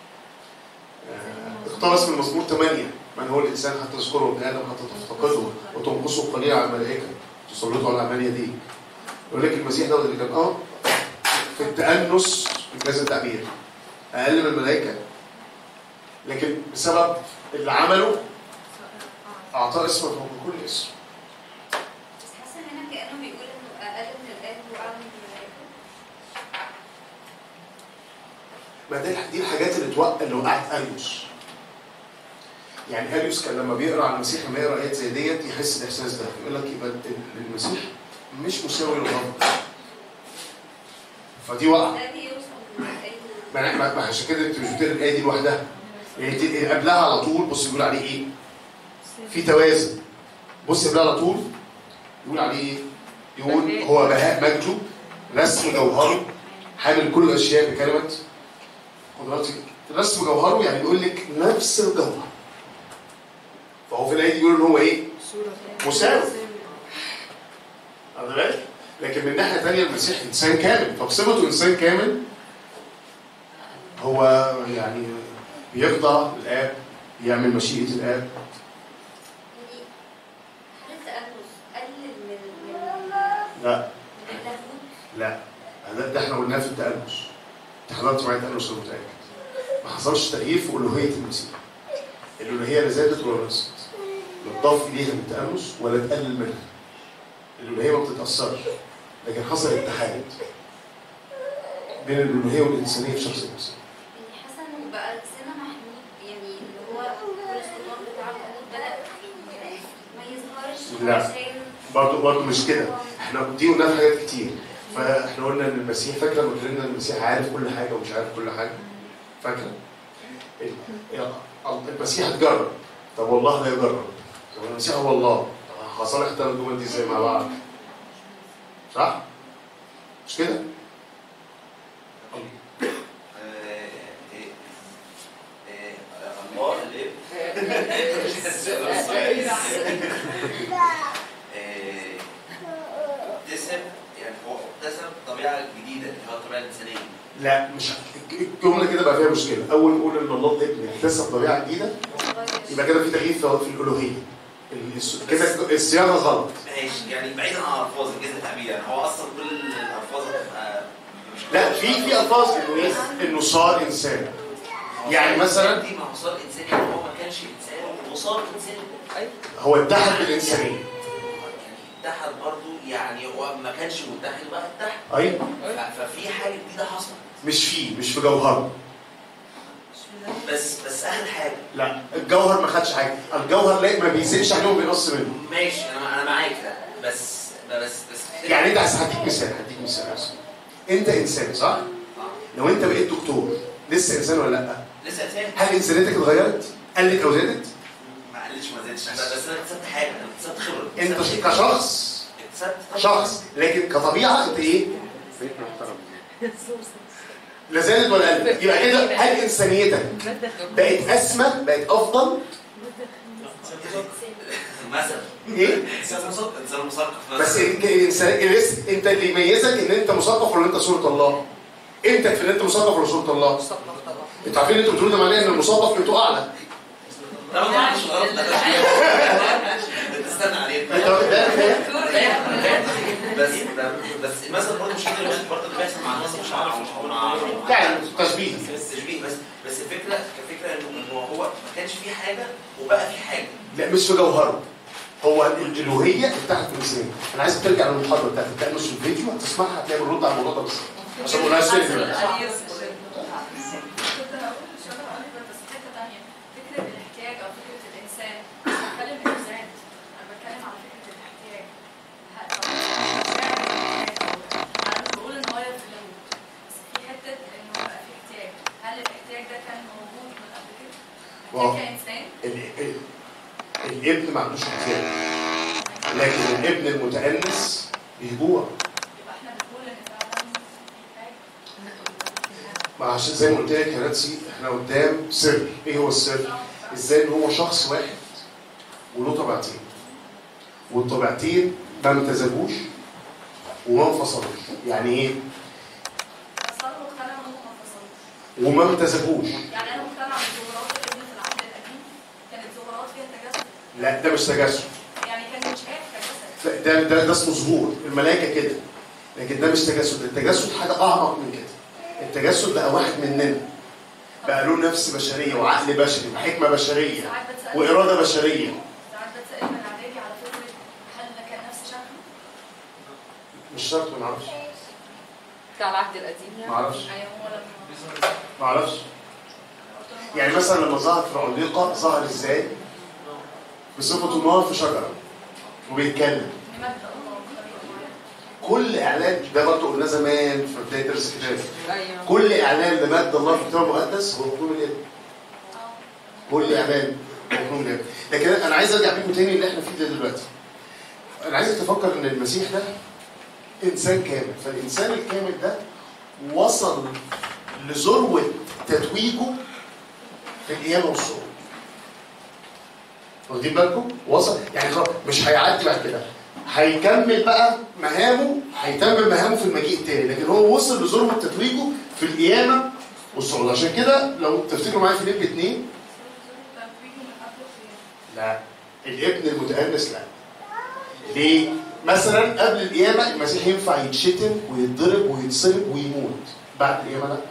Speaker 1: آه، اقتبس من مزمور 8 من هو الانسان حتى تذكره ابن ادم حتى تفتقده وتنقصه قليلا على الملائكه تسلطه على اعمال يديك يقول لك المسيح ده اللي كان اه في التأنس بكذا التعبير اقل من الملائكه لكن بسبب اللي عمله اعطاه اسمه فوق كل اسم
Speaker 5: بس حاسه ان هنا كانه بيقول انه اقل من الاب واعلى من الملائكه
Speaker 1: ما دي دي الحاجات اللي توقع اللي وقعت اريوس يعني اريوس كان لما بيقرا عن المسيح لما يقرا ايات زي ديت يحس الاحساس ده يقول لك يبقى ال- المسيح مش مساوي للرب فدي وقعه
Speaker 5: ده بيوصل للآية.
Speaker 1: ما ما- ما عشان كده انت مش بتقرا الايه دي لوحدها يعني دي قبلها على طول بص بيقول عليه ايه؟ في توازن بص قبلها على طول يقول عليه ايه؟ يقول هو بهاء مجده رسم جوهره حامل كل الاشياء بكلمه قدراتي رسم جوهره يعني بيقول لك نفس الجوهر فهو في الايه دي بيقول ان هو ايه؟ مساوي واخد بالك؟ لكن من ناحيه ثانيه المسيح انسان كامل فبصفته انسان كامل هو يعني بيخضع للاب يعمل مشيئه الاب
Speaker 5: يعني هل التأنس قلل من من
Speaker 1: لا
Speaker 5: من اللاهوت؟
Speaker 1: لا ده, ده احنا قلناه في التأنس انت حضرت معايا التأنس انا متأكد ما حصلش تغيير في ألوهية المسيح الألوهية لا زادت ولا نقصت لا تضاف إليها من التأنس ولا تقلل منها الألوهية ما بتتأثرش لكن حصل اتحاد بين الألوهية والإنسانية في شخص المسيح
Speaker 5: يعني حاسه انه بقى سنة محمود يعني اللي هو السلطان بتاع اللاهوت بدأ يعني ما يظهرش
Speaker 1: لا.
Speaker 5: عشان
Speaker 1: برضه برضه مش كده احنا دي قلنا في حاجات كتير فاحنا قلنا ان المسيح فاكره لما قلنا ان المسيح عارف كل حاجه ومش عارف كل حاجه فاكره ال- المسيح اتجرب طب والله لا يجرب طب المسيح هو الله طب هصالح الثلاث جمل دي ازاي مع بعض صح مش كده
Speaker 3: آه، إيه، إيه، الله الاب آه، الانسانيه
Speaker 1: لا مش الجمله كده بقى فيها مشكله اول نقول ان الله الابن اكتسب طبيعه جديده يبقى كده في تغيير في في الالوهيه الس- كده الصياغه غلط
Speaker 3: ماشي يعني بعيدا عن الفاظ الجزء التعبيري يعني هو اصلا كل الالفاظ هتبقى مش
Speaker 1: لا في في الفاظ انه ايه انه صار انسان يعني مثلا
Speaker 3: دي ما هو صار انسان يعني هو ما كانش انسان وصار انسان
Speaker 2: ايوه
Speaker 1: هو اتحد بالانسانيه
Speaker 3: يعني اتحد برضه يعني هو ما كانش متحد وبقى اتحد
Speaker 1: ايوه
Speaker 3: ف- ففي حاجه جديده حصلت
Speaker 1: مش فيه مش في جوهره
Speaker 3: بس بس اخر حاجه
Speaker 1: لا الجوهر ما خدش حاجه الجوهر لا ما بيزيدش عليه وبينقص منه
Speaker 3: ماشي انا انا معاك ده بس بس بس
Speaker 1: يعني انت عايز هديك مثال هديك مثال بس انت انسان صح؟
Speaker 3: آه.
Speaker 1: لو انت بقيت دكتور لسه انسان ولا لا؟
Speaker 3: لسه انسان
Speaker 1: هل انسانيتك اتغيرت؟ قلت او زادت؟
Speaker 3: ما قلتش ما زادش بس انا اكتسبت حاجه انا اكتسبت خبره
Speaker 1: انت
Speaker 3: اكتسبت-
Speaker 1: كشخص
Speaker 3: اكتسبت
Speaker 1: شخص لكن كطبيعه انت ايه؟ لا زادت ولا قلت يبقى كده هل انسانيتك بقت اسمى بقت افضل
Speaker 3: مثلا
Speaker 1: ايه
Speaker 3: انسان مثقف انسان مثقف
Speaker 1: بس ال- الانسان الاسم انت اللي يميزك ان انت مثقف ولا انت صوره الله انت في ان انت مثقف ولا صوره الله
Speaker 2: مثقف طبعا
Speaker 1: انتوا عارفين انتوا بتقولوا ده معناه ان المثقف قيمته اعلى
Speaker 3: طب ما عنديش غلط ده تستنى عليه
Speaker 1: انت واخد بالك
Speaker 3: بس بس المثل برضه مش كده برضه اللي بيحصل مع الناس مش عارف مش مع
Speaker 1: يعني تشبيه
Speaker 3: تشبيه بس بس الفكره كفكره انه انه هو ما كانش في حاجه وبقى في حاجه
Speaker 1: لا مش في جوهره هو ال- الالوهيه بتاعت الانسان انا عايز ترجع للمحاضره بتاعتك تأمس في الفيديو هتسمعها هتلاقي بنرد على الموضوع ده بس عشان ما نقولهاش تاني دلوقتي.
Speaker 6: كنت هقول مش انا هقول لك بس في حته ثانيه فكره الاحتياج او فكره الانسان مش بتكلم بالذات انا بتكلم على فكره الاحتياج ه- طب انا مش بقول ان هو يتلوث بس في حته ان هو بقى في احتياج هل الاحتياج ده كان موجود من قبل كده؟
Speaker 1: واو.
Speaker 6: احتياج كانسان
Speaker 1: ال- ال- الابن ما عندوش احتياج لكن الابن المتأنس بيجوع
Speaker 6: يبقى احنا بنقول ان فعلا احتياج
Speaker 1: ما عشان زي ما قلت لك يا نانسي احنا قدام سر ايه هو السر؟ ازاي ان هو شخص واحد وله طبيعتين والطبيعتين ما امتزجوش وما انفصلوش يعني ايه؟
Speaker 6: بس انا مقتنعه ان هم ما انفصلوش
Speaker 1: وما امتزجوش
Speaker 6: يعني انا مقتنعه ان زهورات الابن في العهد القديم كانت زهورات فيها تجسد
Speaker 1: لا ده مش تجسد
Speaker 6: يعني كان مش شايف كجسد
Speaker 1: لا، ده ده ده اسمه ظهور الملائكه كده لكن ده مش تجسد التجسد حاجه اعمق من كده التجسد بقى واحد مننا بقى له نفس بشريه وعقل بشري وحكمه بشريه
Speaker 6: ساعات بتسأل
Speaker 1: واراده بشريه
Speaker 6: ساعات بتسأل من اعدادي على فكره هل ده كان نفس شكله؟
Speaker 1: مش شرط ما نعرفش
Speaker 2: بتاع العهد القديم
Speaker 1: ما
Speaker 2: يعني
Speaker 1: اعرفش
Speaker 6: ايوه هو لما
Speaker 1: ما اعرفش
Speaker 6: قلت له
Speaker 1: يعني مثلا لما ظهر فرعونيقه ظهر ازاي؟ بصفته نار في شجره وبيتكلم
Speaker 6: لمادة الله بطريقه معينه
Speaker 1: كل اعلان ده برضه قلنا زمان في بدايه درس الكتاب
Speaker 2: ايوه
Speaker 1: كل اعلان لمجد الله في الكتاب المقدس هو مطلوب الابن
Speaker 6: اه
Speaker 1: كل اعلان مطلوب الابن لكن انا عايز ارجع بيكم تاني اللي احنا فيه ده دلوقتي انا عايزك تفكر ان المسيح ده انسان كامل فالانسان الكامل ده وصل لذروه تتويجه في القيامه والصعود واخدين بالكم؟ وصل يعني خلاص مش هيعدي بعد كده هيكمل بقى مهامه هيتمم مهامه في المجيء التاني لكن هو وصل لذروه تتويجه في القيامه والصعود عشان كده لو تفتكروا معايا في ليل اثنين
Speaker 6: تنفيذه من قبل القيامه
Speaker 1: لا الابن المتأنس لا ليه؟ مثلا قبل القيامة المسيح ينفع يتشتم ويتضرب ويتصلب ويموت بعد القيامة لا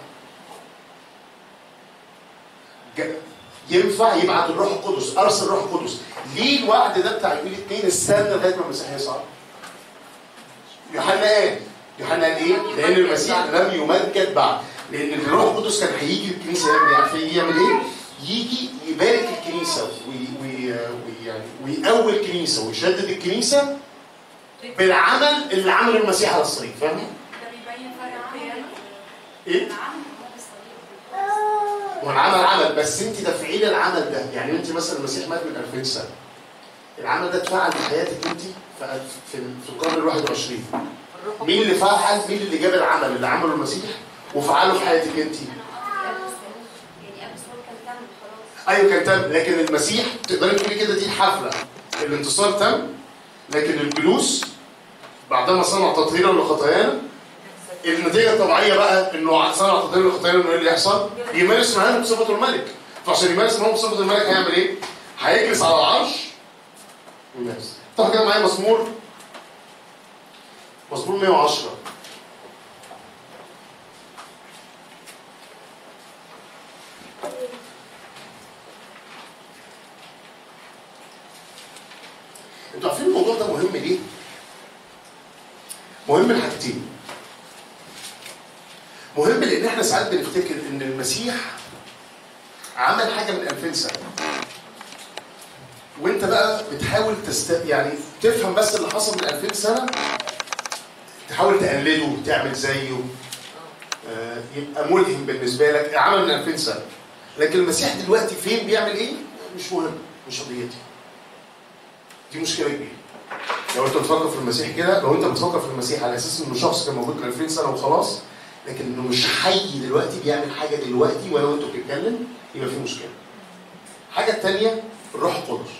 Speaker 1: ج- ينفع يبعت الروح القدس ارسل الروح القدس ليه الوعد ده بتاع يومين الاثنين استنى لغايه ما المسيح يصعد يوحنا قال يوحنا قال ايه؟ لان المسيح لم يمجد بعد لان الروح القدس كان هيجي الكنيسه يعمل ايه؟ عارف يجي يعمل ايه؟ يجي يبارك الكنيسه وي وي وي يعني ويقوي الكنيسه ويشدد الكنيسه بالعمل اللي عمله المسيح على الصليب فاهم؟
Speaker 6: ده بيبين فرق القيامه
Speaker 1: ايه؟
Speaker 6: العمل هو بالصليب
Speaker 1: والعمل عمل بس انت تفعيل العمل ده يعني انت مثلا المسيح مات من 2000 سنه العمل ده اتفعل في حياتك انت في في في القرن ال 21
Speaker 2: الروح
Speaker 1: مين اللي فعل مين اللي جاب العمل اللي عمله المسيح وفعله في حياتك انت
Speaker 5: يعني قبل الصلاة كان تعمل خلاص
Speaker 1: ايوه كان تم لكن المسيح تقدري تقولي كده دي الحفله الانتصار تم لكن الجلوس بعدما صنع تطهيرا لخطايانا النتيجه الطبيعيه بقى انه صنع تطهير الخطايا انه ايه اللي يحصل؟ يمارس معانا بصفته الملك فعشان يمارس معانا بصفته الملك هيعمل ايه؟ هيجلس على العرش ويمارس طبعا كده معايا مزمور مزمور 110 انتوا عارفين الموضوع ده مهم ليه؟ مهم لحاجتين مهم لان احنا ساعات بنفتكر ان المسيح عمل حاجه من 2000 سنه وانت بقى بتحاول تست يعني تفهم بس اللي حصل من 2000 سنه تحاول تقلده تعمل زيه آه، يبقى ملهم بالنسبه لك عمل من 2000 سنه لكن المسيح دلوقتي فين بيعمل ايه مش مهم مش قضيتي دي مشكله كبيره لو انت بتفكر في المسيح كده لو انت بتفكر في المسيح على اساس انه شخص كان موجود من 2000 سنه وخلاص لكن انه مش حي دلوقتي بيعمل حاجه دلوقتي ولو انت بتتكلم يبقى في مشكله. الحاجه الثانيه الروح القدس.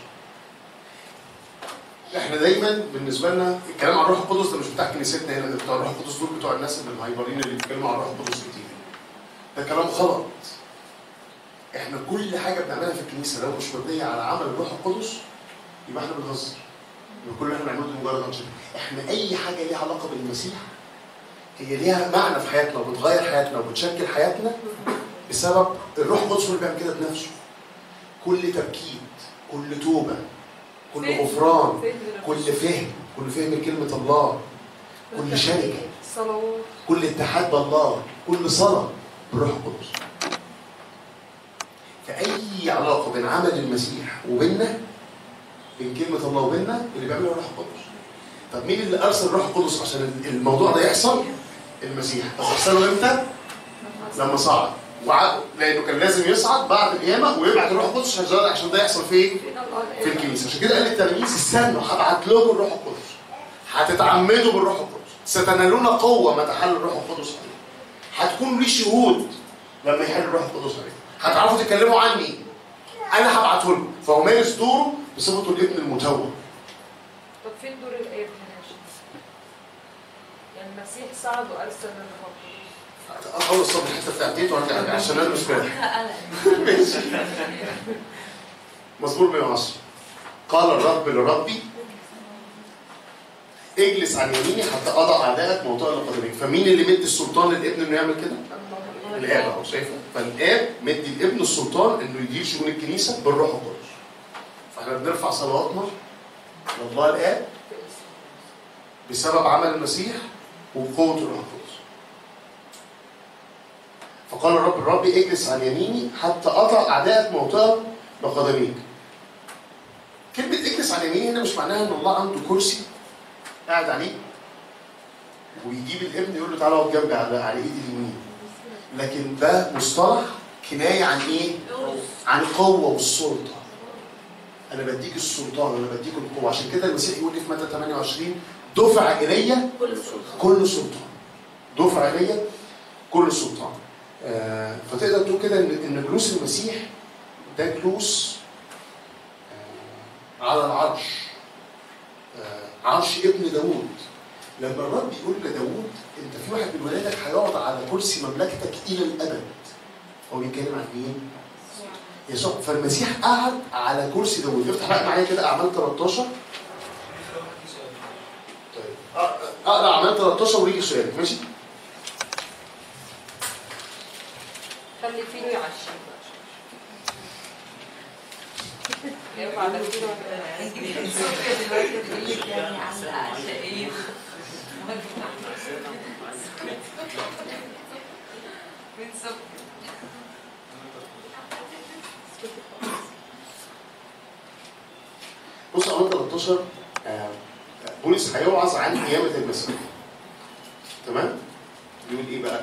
Speaker 1: احنا دايما بالنسبه لنا الكلام عن الروح القدس ده مش بتاع كنيستنا هنا ده بتوع الروح القدس دول بتوع الناس اللي المهيبرين اللي بيتكلموا عن الروح القدس كتير. ده كلام غلط. احنا كل حاجه بنعملها في الكنيسه لو مش مبنيه على عمل الروح القدس يبقى احنا بنهزر. يبقى كل اللي احنا بنعمله ده مجرد انشطه. احنا اي حاجه ليها علاقه بالمسيح هي ليها معنى في حياتنا وبتغير حياتنا وبتشكل حياتنا بسبب الروح القدس هو اللي بيعمل كده بنفسه. كل تبكيت، كل توبه، كل
Speaker 2: فهم.
Speaker 1: غفران،
Speaker 2: فهم
Speaker 1: كل فهم، كل فهم لكلمه الله، كل شركه،
Speaker 2: صلوات
Speaker 1: كل اتحاد بالله، كل صلاه بالروح القدس. فأي علاقة بين عمل المسيح وبيننا بين كلمة الله وبيننا اللي بيعملها الروح القدس. طب مين اللي أرسل الروح القدس عشان الموضوع ده يحصل؟ المسيح. طب أرسله إمتى؟ لما صعد. وع... لأنه كان لازم يصعد بعد القيامة ويبعت الروح القدس عشان ده- عشان ده يحصل فين؟ في الكنيسة. عشان كده قال للتلاميذ استنوا هبعت لكم الروح القدس. هتتعمدوا بالروح القدس. ستنالون قوة ما تحل الروح القدس عليكم. هتكونوا لي شهود لما يحل الروح القدس عليكم. هتعرفوا تتكلموا عني. انا هبعته لكم فهو مارس دوره بصفته الابن المتوب
Speaker 2: طب فين دور الآب هنا يا شيخ؟ يعني المسيح صعد وأرسل الروح القدس.
Speaker 1: اخلص صب الحته بتاعتي وارجع عشان انا مش فاهم
Speaker 4: قلق
Speaker 1: ماشي مزمور 110 قال الرب لربي اجلس عن يميني حتى اضع اعدائك موطئ لقدميك فمين اللي مدي السلطان للابن انه يعمل كده؟ الاب اهو شايفه فالاب مدي الابن السلطان انه يدير شؤون الكنيسه بالروح القدس فاحنا بنرفع صلواتنا لله الاب بسبب عمل المسيح وبقوه الروح القدس فقال الرب الرب اجلس عن يميني حتى اضع اعدائك موطئ لقدميك كلمة اجلس عن يميني هنا مش معناها ان الله عنده كرسي قاعد عليه ويجيب الابن يقول له تعالى اقعد جنبي على على ايدي اليمين لكن ده مصطلح كناية عن ايه؟ عن القوة والسلطة انا بديك السلطان انا بديك القوة عشان كده المسيح يقول لي في متى 28 دفع الي كل سلطان دفع الي كل سلطان آه، فتقدر تقول كده ان ان جلوس المسيح ده جلوس آه، على العرش آه، عرش ابن داوود لما الرب يقول لداوود انت في واحد من ولادك هيقعد على كرسي مملكتك الى الابد هو بيتكلم عن مين؟ يسوع فالمسيح قعد على كرسي داوود افتح بقى معايا كده اعمال 13 طيب أ- اقرا اعمال 13 ويجي سؤالك ماشي؟
Speaker 2: خلي فيه يعشي يرفع على فيه
Speaker 4: يعني على الأقل إيه
Speaker 2: من سب
Speaker 1: بص اعمال 13 آه، بولس هيوعظ عن قيامه المسيح تمام؟ بيقول ايه بقى؟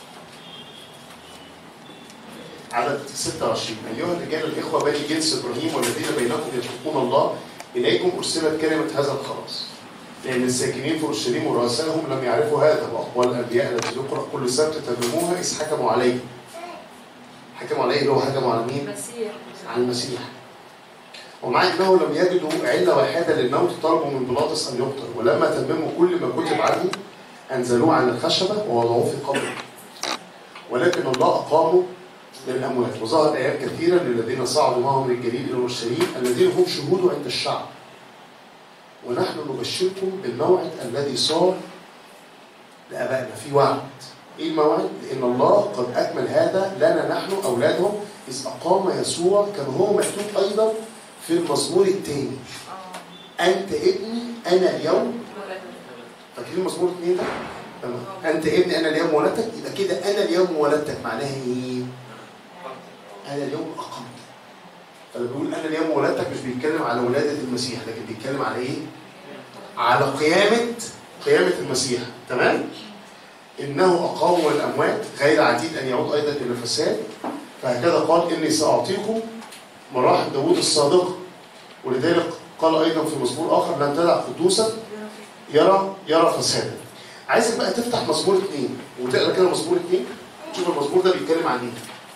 Speaker 1: عدد 26 ايها الرجال الاخوه بني جنس ابراهيم والذين بينكم يتقون الله اليكم ارسلت كلمه هذا الخلاص لان الساكنين في اورشليم ورؤسائهم لم يعرفوا هذا واقوال الانبياء التي تقرا كل سبت تتمموها اذ حكموا عليه حكموا عليه اللي هو حكموا على مين؟
Speaker 2: المسيح
Speaker 1: عن المسيح ومع انه لم يجدوا عله واحده للموت طلبوا من بيلاطس ان يقتل ولما تمموا كل ما كتب عنه انزلوه عن الخشبه ووضعوه في قبره ولكن الله اقامه من الاموات وظهر ايات كثيره للذين صعدوا معهم من الجليل الى اورشليم الذين هم شهود عند الشعب ونحن نبشركم بالموعد الذي صار لابائنا في وعد ايه الموعد؟ لان الله قد اكمل هذا لنا نحن اولادهم اذ اقام يسوع كما هو مكتوب ايضا في المزمور الثاني انت ابني انا اليوم فاكرين المزمور الاثنين ده؟ تمام. انت ابني انا اليوم ولدتك يبقى كده انا اليوم ولدتك معناها ايه؟ انا اليوم اقمت فلما بيقول انا اليوم ولدتك مش بيتكلم على ولاده المسيح لكن بيتكلم على ايه؟ على قيامه قيامه المسيح تمام؟ انه اقام الاموات غير عتيد ان يعود ايضا الى الفساد فهكذا قال اني ساعطيكم مراحل داوود الصادق ولذلك قال ايضا في مزمور اخر لن تدع قدوسا يرى يرى فسادا عايزك بقى تفتح مزمور اثنين وتقرا كده مزمور اثنين تشوف المزمور ده بيتكلم عن ايه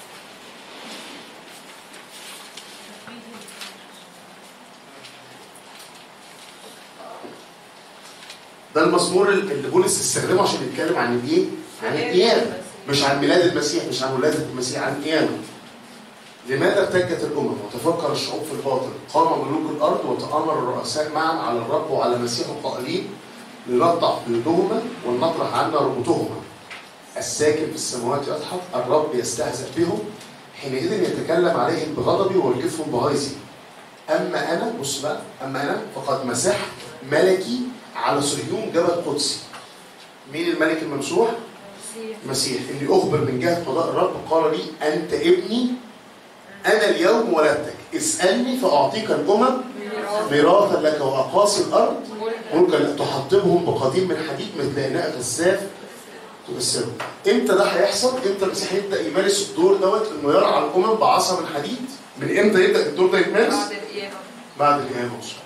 Speaker 1: ده المزمور اللي بولس استخدمه عشان يتكلم عن الايه؟ عن القيامه مش عن ميلاد المسيح مش عن ولاده المسيح عن قيامه لماذا ارتجت الامم وتفكر الشعوب في الباطل؟ قام ملوك الارض وتامر الرؤساء معا على الرب وعلى المسيح قائلين لنقطع قيودهما ولنطرح عنا ربطهما. الساكن في السماوات يضحك الرب يستهزأ بهم حينئذ يتكلم عليهم بغضبي ويرجفهم بغيظي. اما انا بص بقى اما انا فقد مسحت ملكي على صهيون جبل قدسي. مين الملك الممسوح؟ المسيح اللي اخبر من جهه قضاء الرب قال لي انت ابني انا اليوم ولدتك اسالني فاعطيك الامم ميراثا لك واقاصي الارض ملكا تحطمهم بقديم من حديد مثل اناء غساف تغسلهم امتى ده هيحصل؟ امتى المسيح يبدا يمارس الدور دوت انه يرعى الامم بعصا من حديد؟ من امتى يبدا الدور ده يتمارس؟
Speaker 2: بعد القيامة
Speaker 1: بعد القيامه والصلاه.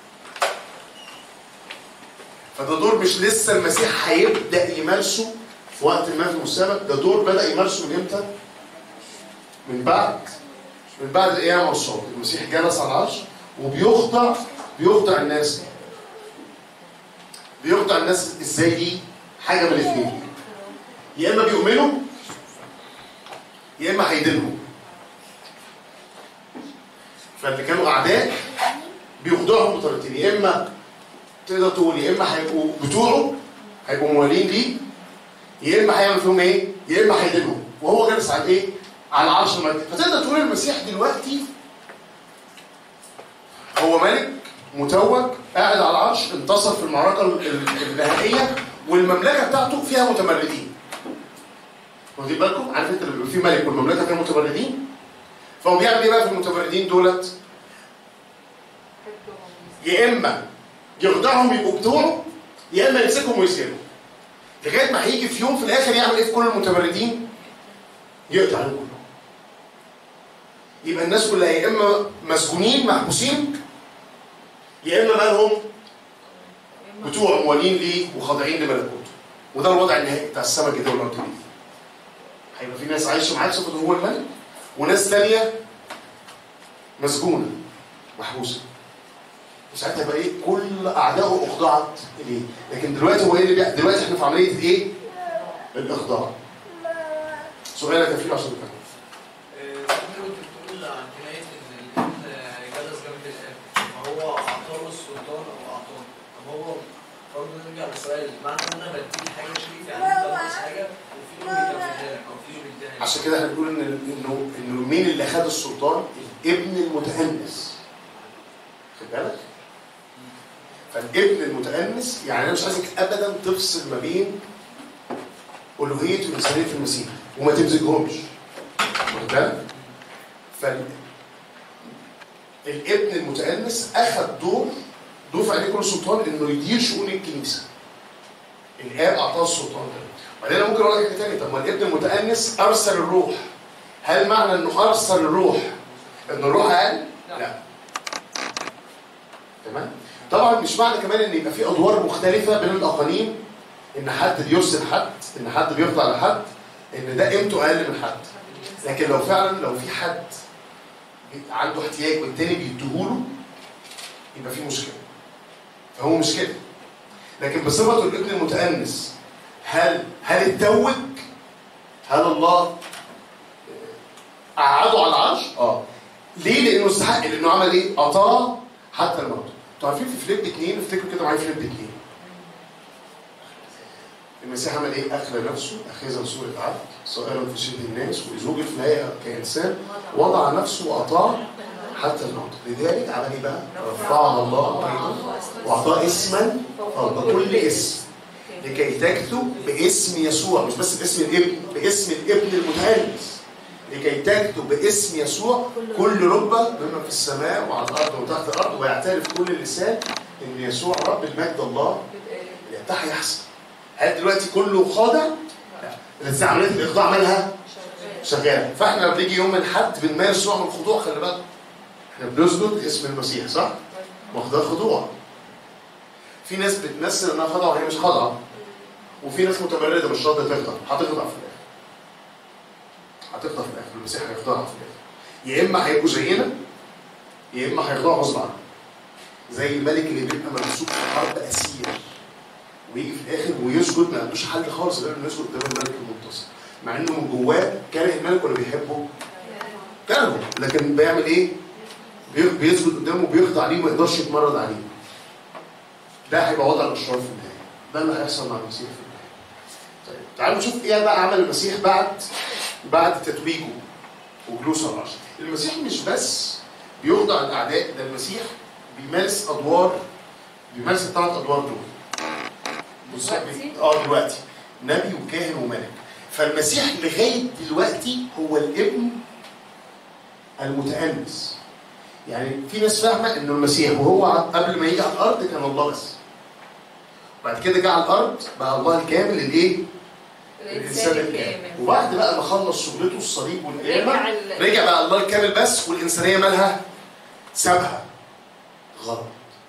Speaker 1: فده دور مش لسه المسيح هيبدا يمارسه في وقت ما في المستقبل ده دور بدا يمارسه من امتى؟ من بعد من بعد القيامه والصعود المسيح جلس على العرش وبيخضع بيخضع الناس بيخضع الناس ازاي دي حاجه من الاثنين يا اما بيؤمنوا يا اما هيدينهم فاللي كانوا اعداء بيخضعهم بطريقتين يا اما تقدر تقول يا اما هيبقوا بتوعه هيبقوا موالين ليه يا اما هيعمل فيهم ايه يا اما هيدينهم وهو جالس على ايه على عرش الملك فتقدر تقول المسيح دلوقتي هو ملك متوج قاعد على العرش انتصر في المعركه ال- ال- النهائيه والمملكه بتاعته فيها متمردين واخدين بالكم عارف انت لما بيبقى في ملك والمملكه فيها متمردين فهو بيعمل ايه بقى في المتمردين دولت يا اما يخضعهم يبقوا بتوعه يا اما يمسكهم ويسيبهم لغايه ما هيجي في يوم في الاخر يعمل ايه في كل المتمردين يقطع عليهم كلهم يبقى الناس كلها يا اما مسجونين محبوسين يا اما مالهم بتوع موالين ليه وخاضعين لملكوته وده الوضع النهائي بتاع السماء الجديده والارض الجديده هيبقى في ناس عايشه معاه بصفته هو الملك وناس ثانيه مسجونه محبوسه وساعتها يبقى ايه كل اعدائه اخضعت اليه لكن دلوقتي هو ايه اللي بيع- دلوقتي احنا في عمليه ايه؟ الاخضاع سؤالك يا فيلو عشان تفهم
Speaker 7: كنت بتقول عن كناية إن الابن جلس جنب الآب فهو أعطاه السلطان أو أعطاه طب هو برضه نرجع للسؤال معنى إن أنا بديك حاجة شريف يعني أنت ناقص حاجة وفي يوم يكملها لك أو في يوم يديها لك
Speaker 1: عشان كده احنا بنقول ان انه انه مين اللي خد السلطان؟ الابن المتأنس. خد بالك؟ فالابن المتأنس يعني انا مش عايزك ابدا تفصل ما بين الوهيه وانسانيه المسيح وما تمزجهمش. واخد بالك؟ فال الابن المتأنس اخذ دور دور في عليه كل سلطان انه يدير شؤون الكنيسه. الاب اعطاه السلطان ده. بعدين انا ممكن اقول لك حاجه تانية طب ما الابن المتأنس ارسل الروح هل معنى انه ارسل الروح ان الروح قال؟ لا تمام؟ طبعا مش معنى كمان ان يبقى في ادوار مختلفه بين الاقانيم ان حد بيرسل حد ان حد بيخضع لحد ان ده قيمته اقل من حد لكن لو فعلا لو في حد عنده احتياج والتاني بيديهوله يبقى في مشكله فهو مش كده لكن بصفته الابن المتأنس هل هل اتوج؟ هل الله قعده على العرش؟ اه ليه؟ لانه استحق لانه عمل ايه؟ اطاع حتى الموت. انتوا عارفين في فيليب 2 افتكروا كده معايا فيليب 2 المسيح عمل ايه؟ اخلى نفسه اخذ صوره عبد صائرا في شبه الناس وزوج في الهيئه كانسان وضع نفسه واطاع حتى الموت لذلك عمل ايه بقى؟ رفعه الله ايضا واعطاه اسما فوق كل اسم لكي تكتب باسم يسوع مش بس باسم الابن باسم الابن المتأنس لكي تكتب باسم يسوع كل ركبة مما في السماء وعلى الأرض وتحت الأرض ويعترف كل لسان إن يسوع رب المجد الله يرتاح يحسن هل دلوقتي كله خاضع؟ لا بس عملية الإخضاع مالها شغالة فإحنا لما بنيجي يوم الحد بنمارس نوع من الخضوع خلي بالك إحنا بنسجد اسم المسيح صح؟ ما هو ده خضوع في ناس بتمثل انها خاضعه وهي مش خاضعه وفي ناس متمرده مش راضيه تخضع هتخضع في الاخر هتخضع في الاخر المسيح هيخضعها في الاخر يا اما هيبقوا زينا يا اما هيخضعوا غصب عنهم زي الملك اللي بيبقى ممسوك في حرب اسير ويجي في الاخر ويسجد ما عندوش حل خالص غير انه يسجد قدام الملك المنتصر مع انه من جواه كاره الملك ولا بيحبه؟ كرهه لكن بيعمل ايه؟ بي- بيسجد قدامه وبيخضع عليه وما يقدرش يتمرد عليه ده هيبقى وضع الاشرار في النهايه ده اللي هيحصل مع المسيح في النهايه طيب تعالوا نشوف ايه بقى عمل المسيح بعد بعد تتويجه وجلوسه على العرش المسيح مش بس بيخضع الاعداء ده المسيح بيمارس ادوار بيمارس الثلاث ادوار دول بص-
Speaker 2: دلوقتي؟
Speaker 1: اه دلوقتي نبي وكاهن وملك فالمسيح لغايه دلوقتي هو الابن المتأنس يعني في ناس فاهمه انه المسيح وهو ع- قبل ما يجي على الارض كان الله بس بعد كده جه على الارض بقى الله الكامل الايه؟
Speaker 2: الانسان الكامل
Speaker 1: وبعد بقى ما خلص شغلته الصليب والقيامه
Speaker 2: رجع ال-
Speaker 1: رجع بقى الله الكامل بس والانسانيه مالها؟ سابها غلط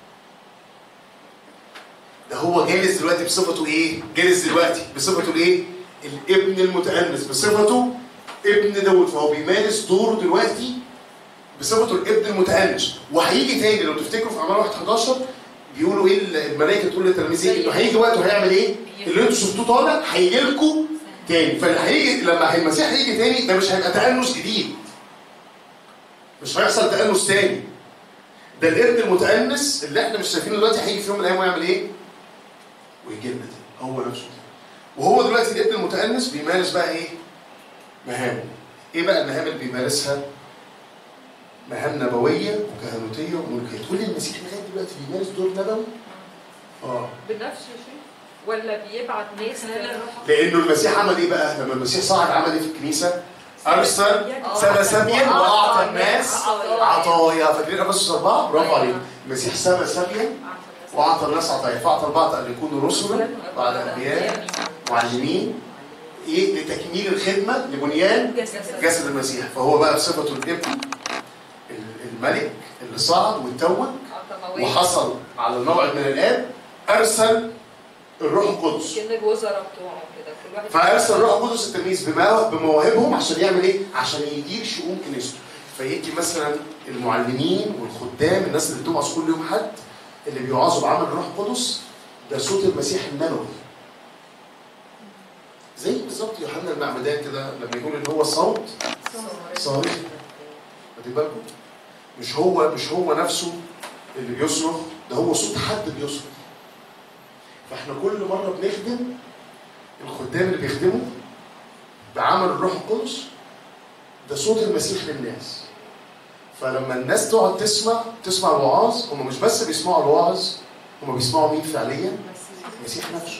Speaker 1: ده هو جالس دلوقتي بصفته ايه؟ جالس دلوقتي بصفته الايه؟ الابن المتأنس بصفته ابن داود فهو بيمارس دوره دلوقتي بصفته الابن المتأنس وهيجي تاني لو تفتكروا في اعمال 1 11 بيقولوا ايه الملائكه تقول للتلاميذ ايه؟ انه هيجي وقت وهيعمل ايه؟ اللي انتوا شفتوه طالع هيجي لكم تاني فاللي هيجي لما المسيح هيجي تاني ده مش هيبقى تأنس جديد مش هيحصل تأنس تاني ده الابن المتأنس اللي احنا مش شايفينه دلوقتي هيجي في يوم من الايام ويعمل ايه؟ ويجي لنا تاني هو نفسه تاني وهو دلوقتي الابن المتأنس بيمارس بقى ايه؟ مهامه ايه بقى المهام اللي بيمارسها؟ مهام نبوية وكهنوتية وملكية تقول لي المسيح لغاية دلوقتي بيمارس دور نبوي؟ اه
Speaker 2: بنفس الشيء ولا بيبعت ناس
Speaker 1: لانه المسيح عمل ايه بقى؟ لما المسيح صعد عمل ايه في الكنيسة؟ ارسل سبى سبيا واعطى الناس عطايا فاكرين افسس اربعه؟ برافو عليك المسيح سبى سبيا واعطى الناس عطايا فاعطى البعض ان يكونوا رسلا بعد انبياء معلمين ايه لتكميل الخدمه لبنيان جسد المسيح فهو بقى بصفته الابن الملك اللي صعد واتوج وحصل على الموعد من الاب ارسل الروح القدس
Speaker 2: كان الوزراء بتوعه كده كل واحد
Speaker 1: فارسل الروح القدس التلميذ بما- بمواهبهم عشان يعمل ايه؟ عشان يدير شؤون كنيسته فيجي مثلا المعلمين والخدام الناس اللي بتوعظ كل يوم حد اللي بيوعظوا بعمل الروح القدس ده صوت المسيح النبوي زي بالظبط يوحنا المعمدان كده لما يقول ان هو صوت صارخ واخدين بالكم؟ مش هو مش هو نفسه اللي بيصرخ ده هو صوت حد بيصرخ فاحنا كل مره بنخدم الخدام اللي بيخدموا بعمل الروح القدس ده صوت المسيح للناس فلما الناس تقعد تسمع تسمع الوعاظ هم مش بس بيسمعوا الوعظ هم بيسمعوا مين فعليا المسيح نفسه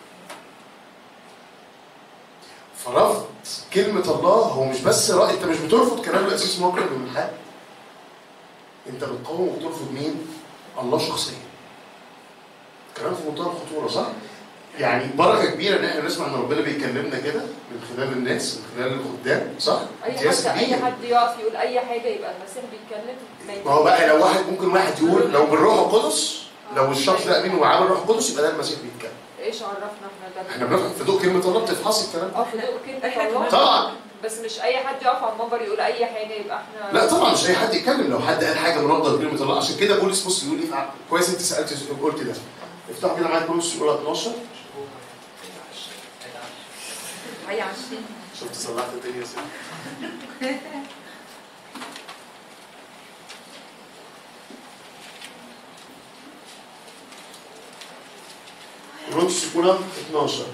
Speaker 1: فرفض كلمة الله هو مش بس رأي انت مش بترفض كلام الأسيس موكل من حد انت بتقاوم وبترفض مين؟ الله شخصيا كلام في منتهى الخطورة صح؟ يعني بركة كبيرة ان احنا نسمع ان ربنا بيكلمنا كده من خلال الناس من خلال الخدام صح؟
Speaker 2: اي
Speaker 1: امتياز
Speaker 2: حد اي
Speaker 1: كبير.
Speaker 2: حد يقف يقول اي حاجه يبقى المسيح بيتكلم
Speaker 1: ما هو بقى لو واحد ممكن واحد يقول لو بالروح القدس لو الشخص ده امين وعامل الروح القدس يبقى ده المسيح بيتكلم
Speaker 2: ايش عرفنا احنا ده
Speaker 1: احنا بنفهم في ضوء كلمة الله بتفحصي الكلام ده
Speaker 2: اه في ضوء كلمه
Speaker 4: إحنا
Speaker 2: الله
Speaker 4: كمان.
Speaker 1: طبعا
Speaker 2: بس مش اي حد يقف على المنبر يقول اي حاجه يبقى احنا
Speaker 1: لا طبعا مش اي حد يتكلم لو حد قال حاجه مناقضه لكلمه الله عشان كده بولس بص يقول ايه في عقل. كويس انت سالت قلت ده افتحوا كده معايا بولس يقول 12
Speaker 2: هيعشيني
Speaker 1: شفت صلحت الدنيا ازاي كورنثوس الأولى 12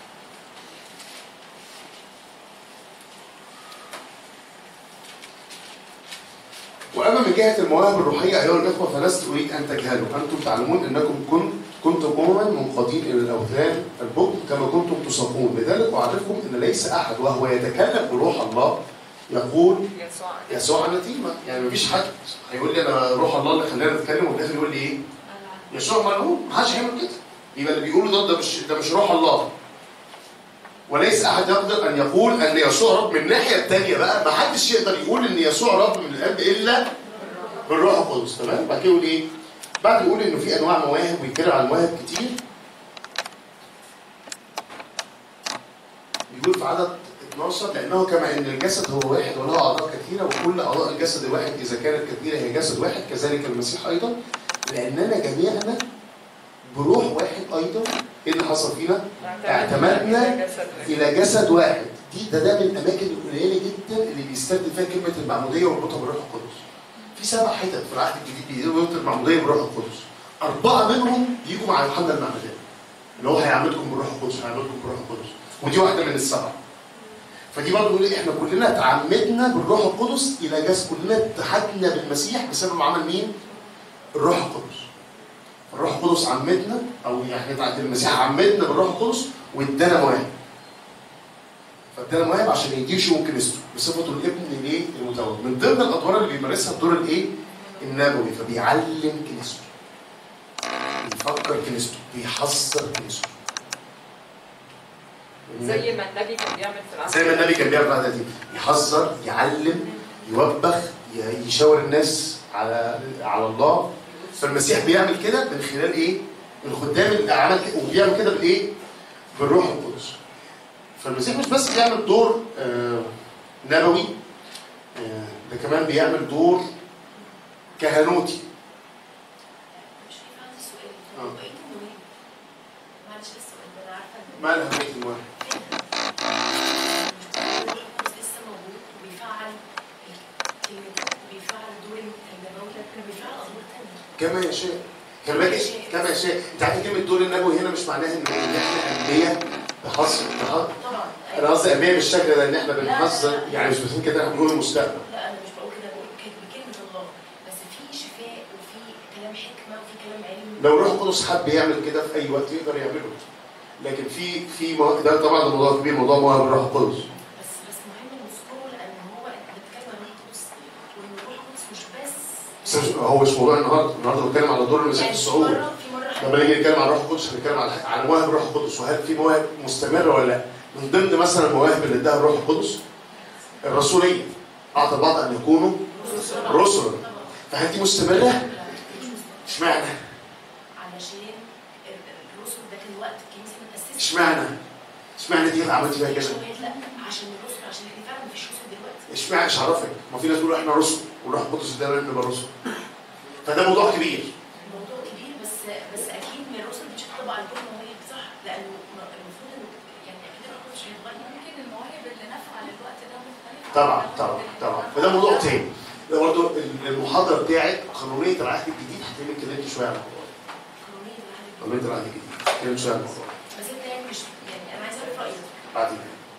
Speaker 1: واما من جهه المواهب الروحيه ايها الاخوه فلست اريد ان تجهلوا انتم تعلمون انكم كنت كنتم امما منقادين الى الاوثان البغض كما كنتم تساقون لذلك اعرفكم ان ليس احد وهو يتكلم بروح الله يقول
Speaker 2: يسوع
Speaker 1: يسوع النتيمه يعني مفيش حد هيقول لي انا روح الله اللي خلاني اتكلم وفي الاخر يقول لي ايه؟ يسوع ملعون محدش هيعمل كده يبقى اللي بيقوله ده ده مش ده مش روح الله وليس احد يقدر ان يقول ان يسوع رب من الناحيه الثانيه بقى ما حدش يقدر يقول ان يسوع رب من الاب الا بالروح القدس تمام بعد كده يقول ايه؟ بعد يقول انه في انواع مواهب ويتكلم عن مواهب كتير بيقول في عدد 12 لانه كما ان الجسد هو واحد وله اعضاء كثيره وكل اعضاء الجسد الواحد اذا كانت كثيره هي جسد واحد كذلك المسيح ايضا لاننا جميعنا بروح واحد ايضا ايه اللي حصل فينا؟ اعتمدنا
Speaker 2: إلى جسد واحد.
Speaker 1: الى جسد واحد دي ده ده من الاماكن القليله جدا اللي بيستخدم فيها كلمه المعموديه ويربطها بالروح القدس. في سبع حتت في العهد الجديد بيربط المعموديه بالروح القدس. اربعه منهم بيجوا مع يوحنا المعمدان. اللي هو هيعمدكم بالروح القدس هيعمدكم بالروح القدس. ودي واحده من السبعه. فدي برضه يقول احنا كلنا تعمدنا بالروح القدس الى جسد كلنا اتحدنا بالمسيح بسبب عمل مين؟ الروح القدس. الروح القدس عمدنا او يعني بعد المسيح عمدنا بالروح القدس وادانا مواهب. فادانا مواهب عشان يدير شؤون كنيسته بصفته الابن الايه؟ المتولد. من ضمن الادوار اللي بيمارسها الدور الايه؟ النبوي فبيعلم كنيسته. بيفكر كنيسته، بيحذر كنيسته.
Speaker 2: زي ما النبي كان بيعمل في العصر
Speaker 1: زي ما النبي كان بيعمل بعد دي يحذر يعلم يوبخ ي- يشاور الناس على على الله فالمسيح بيعمل كده من خلال ايه؟ الخدام اللي عمل كده وبيعمل كده بالايه؟ بالروح القدس. فالمسيح مش بس بيعمل دور آه، نبوي آه، ده كمان بيعمل دور كهنوتي
Speaker 4: مش في عندي سؤال
Speaker 1: آه.
Speaker 4: هو ايه المهم؟ معلش بس السؤال ده انا عارفه ان
Speaker 1: ما لها هنوتي المهم
Speaker 4: الروح القدس لسه موجود وبيفعل كلمته وبيفعل دور النبوي وبيفعل ادوار تانيه
Speaker 1: كما يشاء كما يشاء كما يشاء انت عارف كلمه دور النبوي هنا مش معناها ان إن احنا انبياء بحصر بحصر
Speaker 4: طبعا
Speaker 1: انا قصدي انبياء بالشكل ده ان احنا بنحذر يعني مش بس كده احنا بنقول المستقبل
Speaker 4: لا انا مش بقول كده بقول كده بكلمه الله بس في شفاء وفي كلام حكمه وفي كلام علم
Speaker 1: لو الروح القدس حب يعمل كده في اي وقت يقدر يعمله لكن في في مو- ده طبعا ده موضوع كبير موضوع مواهب الروح القدس
Speaker 4: بس بس مهم نذكره لان هو انت بتتكلم عن الروح القدس وان الروح القدس مش بس
Speaker 1: بس مش- هو مش موضوع النهارده النهارده بنتكلم على دور المسيح في
Speaker 4: يعني في
Speaker 1: الصعود
Speaker 4: مره في مره
Speaker 1: لما نيجي نتكلم عن الروح القدس هنتكلم على على مواهب الروح القدس وهل في مواهب مستمره ولا لا من ضمن مثلا المواهب اللي اداها الروح القدس الرسوليه اعطى بعض ان يكونوا رسلا فهل دي مستمره؟ اشمعنى؟
Speaker 4: علشان الرسل ده كان وقت الكنيسه ما اتاسست
Speaker 1: اشمعنى؟ اشمعنى دي اللي عملت فيها كده؟
Speaker 4: شوية لا عشان الرسل عشان احنا فعلا مفيش رسل دلوقتي
Speaker 1: اشمعنى مش عرفك؟ ما في ناس بيقولوا احنا رسل والروح القدس ادانا ان نبقى رسل. فده موضوع كبير.
Speaker 4: الموضوع كبير بس بس اكيد من الرسل مش هتطبق على كل المواهب صح لانه م- المفروض انه يعني اكيد الرسل مش هيتغير
Speaker 6: ممكن المواهب اللي نافعه للوقت ده مختلفه
Speaker 1: طبعا
Speaker 6: عن
Speaker 1: طبعا
Speaker 6: المواهب
Speaker 1: طبعا
Speaker 6: اللي
Speaker 1: فده موضوع
Speaker 6: نافعة.
Speaker 1: تاني. ده برضه المحاضره بتاعت قانونيه العهد الجديد هتلاقيني اتكلمت شويه عن الموضوع ده.
Speaker 4: قانونية العهد الجديد.
Speaker 1: قانونيه العهد الجديد اتكلمت شويه عن الموضوع ده.
Speaker 4: بس انت يعني مش يعني انا عايزه اعرف رايك
Speaker 1: بعدين.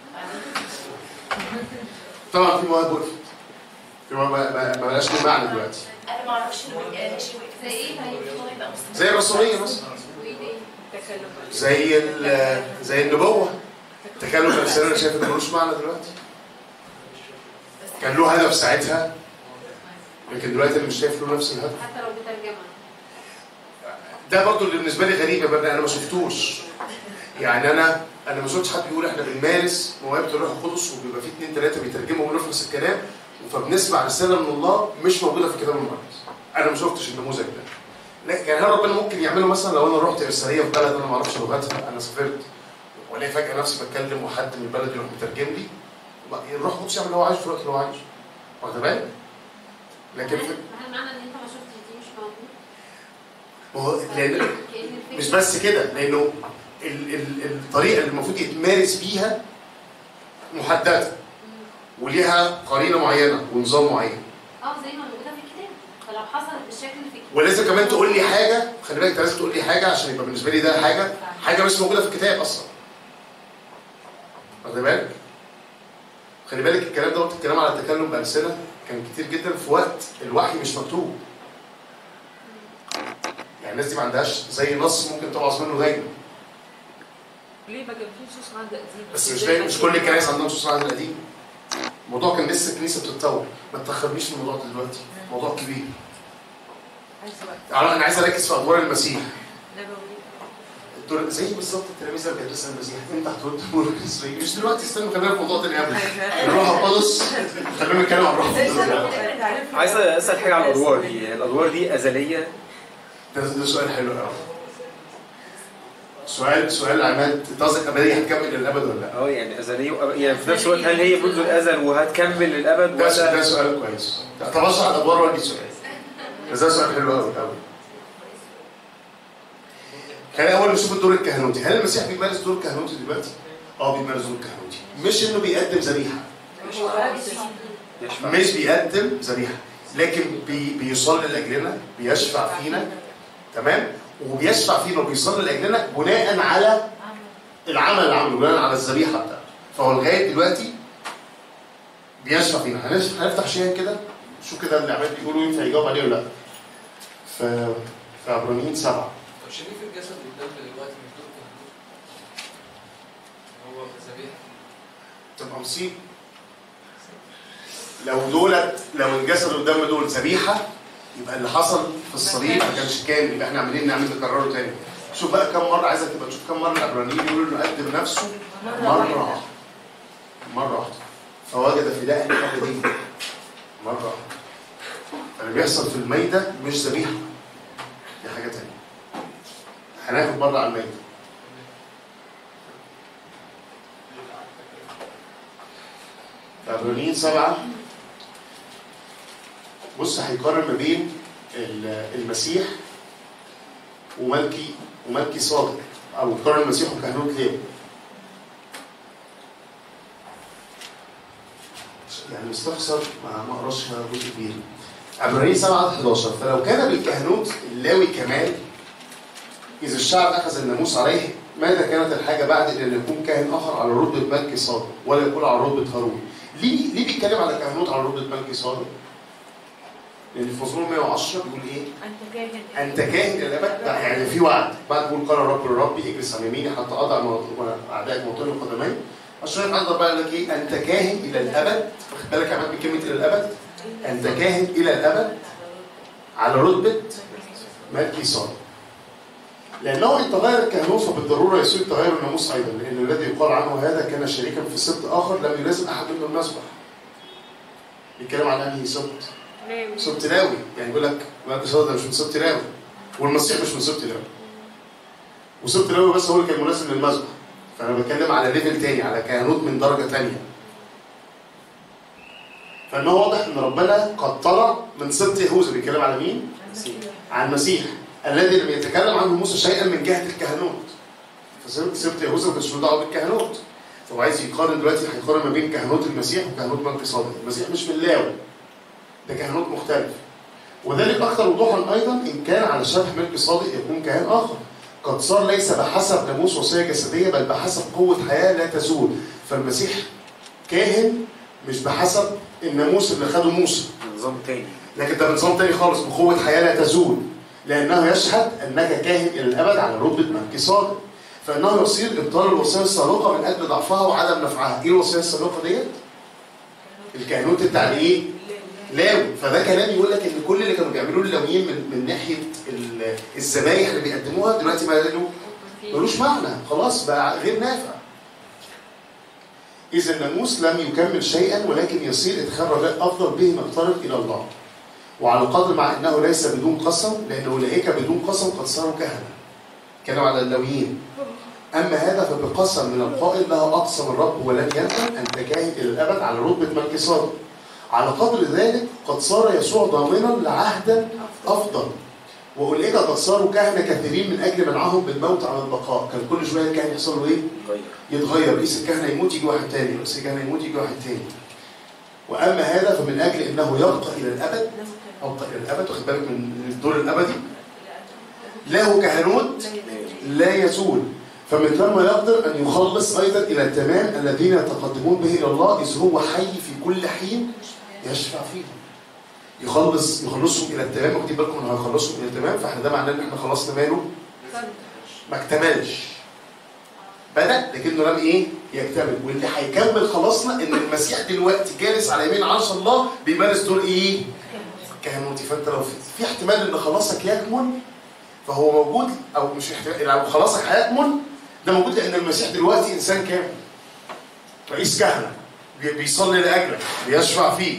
Speaker 4: بعدين
Speaker 1: طبعا في مواهب وقفت. في مواهب ما- ما ما بقاش ليه معنى دلوقتي.
Speaker 4: انا ما اعرفش انه يعني شيء وقف
Speaker 6: زي ايه طيب؟
Speaker 4: إن هو يبقى مستمر.
Speaker 1: زي الرسوليه مثلا.
Speaker 6: وايه تاني؟
Speaker 2: التكلم
Speaker 1: زي ال- زي النبوه. التكلم الانسان انا شايف انه ملوش معنى دلوقتي.
Speaker 4: بس
Speaker 1: كان له هدف ساعتها لكن دلوقتي انا مش شايف له نفس الهدف.
Speaker 6: حتى لو بترجمه
Speaker 1: ده برضو اللي بالنسبه لي غريب يا بني انا ما شفتوش يعني انا انا ما شفتش حد بيقول احنا بنمارس موهبه الروح القدس وبيبقى في اثنين ثلاثه بيترجموا ونفس الكلام فبنسمع رساله من الله مش موجوده في الكتاب المقدس انا ما شفتش النموذج ده لكن يعني هل ربنا ممكن يعمله مثلا لو انا رحت ارساليه في بلد انا ما اعرفش لغتها انا سافرت والاقي فجاه نفسي بتكلم وحد من البلد يروح مترجم لي بقى الروح القدس يعمل اللي هو عايزه في الوقت اللي هو عايزه واخد بالك؟ لكن في
Speaker 8: هل معنى ان انت ما شفتش دي مش موجود؟
Speaker 1: ما هو لان
Speaker 8: كأن الفكرة
Speaker 1: مش بس كده لانه ال ال الطريقه اللي المفروض يتمارس بيها محدده وليها قرينه معينه ونظام معين
Speaker 8: اه زي ما موجوده في الكتاب فلو حصلت بالشكل في الكتاب
Speaker 1: ولازم كمان تقول لي حاجه خلي بالك انت لازم تقول لي حاجه عشان يبقى بالنسبه لي ده حاجه حاجه مش موجوده في الكتاب اصلا واخد بالك خلي بالك الكلام ده وقت الكلام على التكلم بامثله كان كتير جدا في وقت الوحي مش مكتوب يعني الناس دي ما عندهاش زي نص ممكن توعظ منه دايما
Speaker 2: ليه ما كان في نصوص عند قديم
Speaker 1: بس مش دايما مش كل الكنائس عندها نصوص العهد القديم الموضوع كان لسه الكنيسه بتتطور ما تدخلنيش في الموضوع ده دلوقتي موضوع كبير
Speaker 2: عايز وقت
Speaker 1: انا عايز اركز في ادوار المسيح
Speaker 2: نبوي
Speaker 1: الدور زي بالظبط التلاميذ اللي بيدرسوا المسيح انت هترد تقول الاسرائيلي مش دلوقتي استنوا خلينا في موضوع تاني قبل الروح القدس خلينا نتكلم عن الروح القدس
Speaker 9: عايز اسال حاجه على الادوار دي الادوار دي ازليه
Speaker 1: ده, ده سؤال حلو قوي سؤال سؤال عماد انت قصدك ابديه هتكمل للابد ولا لا؟
Speaker 9: اه يعني ازليه وأب... يعني في نفس الوقت هل هي منذ الازل وهتكمل للابد
Speaker 1: ده سؤال- ده
Speaker 9: ولا
Speaker 1: سؤال كويس طب اشرح الادوار وادي سؤال بس ده سؤال حلو قوي قوي خلينا اول نشوف الدور الكهنوتي هل المسيح بيمارس دور كهنوتي دلوقتي؟ اه بيمارس دور كهنوتي مش انه بيقدم ذبيحه
Speaker 9: يشفع
Speaker 1: مش بيقدم ذبيحه لكن بي بيصلي لاجلنا بيشفع فينا تمام وبيشفع فينا وبيصلي لاجلنا بناء على العمل اللي عمله بناء على الذبيحه بتاعته فهو لغايه دلوقتي بيشفع فينا هنف- هنفتح شيئا كده شوف كده اللي عمال بيقولوا ينفع يجاوب عليه ولا لا ف في عبرانيين سبعه
Speaker 7: طب شريف الجسد والدم دلوقتي مش دول كهنوت هو ذبيحه
Speaker 1: تبقى مصيبه لو دولت لو الجسد والدم دول ذبيحه يبقى اللي حصل في الصليب ما كانش كامل يبقى احنا عاملين نعمل نكرره تاني شوف بقى كم مره عايزك تبقى تشوف كم مره العبرانيين يقولوا انه قدم نفسه مره واحده مره واحده فوجد فداء ابدي مره واحده فاللي بيحصل في الميته مش ذبيحه دي حاجه تانيه هناخد بره على الميته عبرانيين سبعة بص هيقارن ما بين ال- المسيح وملكي وملكي صادق او يقارن المسيح وكهنوت ليه يعني مستخسر ما ما اقراش جزء كبير عبرانيين 7 عدد 11 فلو كان بالكهنوت اللاوي كمال اذا الشعب اخذ الناموس عليه ماذا كانت الحاجه بعد ان يكون كاهن اخر على رتبه ملك صادق ولا يكون على رتبه هارون ليه ليه بيتكلم على كهنوت على رتبه ملك صادق؟ لان في مزمور 110 بيقول ايه؟
Speaker 4: انت كاهن
Speaker 1: انت كاهن الى الابد لا، يعني في وعد بعد بيقول قال الرب لربي اجلس عن يميني حتى اضع مو- اعدائك موطن القدمين عشان يتعذر بقى يقول لك ايه انت كاهن الى الابد واخد بالك يا عماد من كلمه الى الابد انت كاهن الى الابد على رتبه ملكي صادق لانه ان تغير الكهنوت فبالضروره يصير تغير الناموس ايضا لان الذي يقال عنه هذا كان شريكا في سبط اخر لم يلازم احد منه المسبح بيتكلم عن انهي سبط سبط لاوي يعني يقول لك ملك صادق ده مش من سبط لاوي والمسيح مش من سبط لاوي وسبط لاوي بس هو اللي كان ملازم للمسبح فانا بتكلم على ليفل تاني على كهنوت من درجه تانيه فان هو واضح ان ربنا قد طلع من سبط يهوذا بيتكلم على مين؟ عن المسيح الذي لم يتكلم عنه موسى شيئا من جهه الكهنوت فسبط سبط يهوذا ما كانش له دعوه بالكهنوت فهو عايز يقارن دلوقتي هيقارن ما بين كهنوت المسيح وكهنوت ملك صادق المسيح مش من لاوي ده كهنوت مختلف وذلك اكثر وضوحا ايضا ان كان على شبه ملك صادق يكون كاهن اخر قد صار ليس بحسب ناموس وصيه جسديه بل بحسب قوه حياه لا تزول فالمسيح كاهن مش بحسب الناموس اللي خده موسى
Speaker 9: نظام تاني
Speaker 1: لكن ده بنظام تاني خالص بقوه حياه لا تزول لانه يشهد انك كاهن الى الابد على رتبه ملك صادق فانه يصير ابطال الوصيه السابقه من اجل ضعفها وعدم نفعها ايه الوصيه السابقه ديت الكهنوت بتاع الايه لاوي فده كلام يقول لك ان كل اللي كانوا بيعملوه اللاويين من, من ناحيه ال- الذبايح اللي بيقدموها دلوقتي ما له ملوش معنى خلاص بقى غير نافع إذا الناموس لم يكمل شيئا ولكن يصير إدخال رجاء أفضل به نقترب إلى الله وعلى قدر مع أنه ليس بدون قسم لأن أولئك بدون قسم قد صاروا كهنة كانوا على اللاويين أما هذا فبقسم من القائل له أقسم الرب ولن ينفع أنت كاهن إلى الأبد على رتبة ملك صادق على قدر ذلك قد صار يسوع ضامنا لعهدا أفضل واولئك قد صاروا كهنه كثيرين من اجل منعهم بالموت عن البقاء كان كل شويه الكاهن يحصل له ايه؟ يتغير رئيس الكهنه يموت يجي واحد تاني رئيس الكهنه يموت يجي واحد تاني واما هذا فمن اجل انه يبقى الى الابد يبقى الى الابد واخد بالك من الدور الابدي له كهنوت لا يزول فمن ثم يقدر ان يخلص ايضا الى التمام الذين يتقدمون به الى الله اذ هو حي في كل حين يشفع فيهم يخلص يخلصهم الى التمام واخدين بالكم انه هيخلصهم الى التمام فاحنا ده معناه ان احنا خلصنا ماله ما اكتملش بدا لكنه لم ايه يكتمل واللي هيكمل خلاصنا ان المسيح دلوقتي جالس على يمين عرش الله بيمارس دور ايه كهنوتي فانت لو في, في احتمال ان خلاصك يكمل فهو موجود او مش احتمال لو خلاصك هيكمل ده موجود لان المسيح دلوقتي انسان كامل رئيس كهنه بي- بيصلي لاجلك بيشفع فيك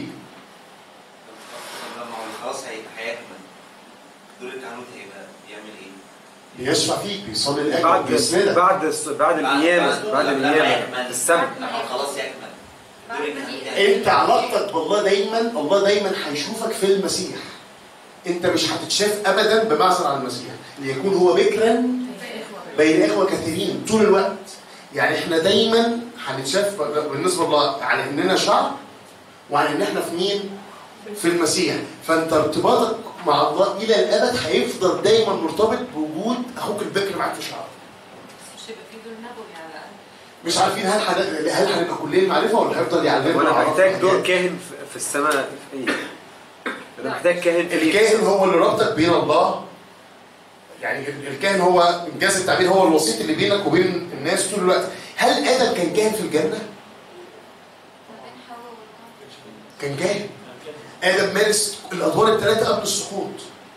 Speaker 3: طب لما هو خلاص هي- هيكمل دور الكهنوت هيبقى يعمل ايه؟
Speaker 1: بيشفع فيك بيصلي لاجلك
Speaker 9: بعد
Speaker 1: بيسندك
Speaker 9: بعد الس- بعد القيامة بعد
Speaker 3: لما
Speaker 9: القيامة
Speaker 3: يكمل
Speaker 9: السبت
Speaker 3: لما خلاص يكمل دور الكهنوت هيعمل
Speaker 1: انت علاقتك بالله دايما الله دايما هيشوفك في المسيح انت مش هتتشاف ابدا بمعزل عن المسيح ليكون هو بكرا بين اخوه كثيرين طول الوقت يعني احنا دايما هنتشاف بالنسبه لله على اننا شعب وعلى ان احنا في مين في المسيح فانت ارتباطك مع الله الى الابد هيفضل دايما مرتبط بوجود اخوك البكر معاك في شعب
Speaker 8: مش هيبقى في دور نبوي على الاقل
Speaker 1: مش عارفين هل حد... هل هنبقى كلنا المعرفه ولا هيفضل يعلمنا
Speaker 9: وانا
Speaker 1: ويعرفنا
Speaker 9: محتاج دور
Speaker 1: حاجات؟
Speaker 9: كاهن في- في السماء في ايه؟ انا محتاج كاهن في
Speaker 1: الكاهن هو اللي ربطك بين الله يعني ال- الكاهن هو انجاز التعبير هو الوسيط اللي بينك وبين الناس طول الوقت هل ادم كان كاهن في الجنه؟
Speaker 5: وبين حواء والقمر
Speaker 1: كان كاهن ادم مارس الادوار الثلاثه قبل السقوط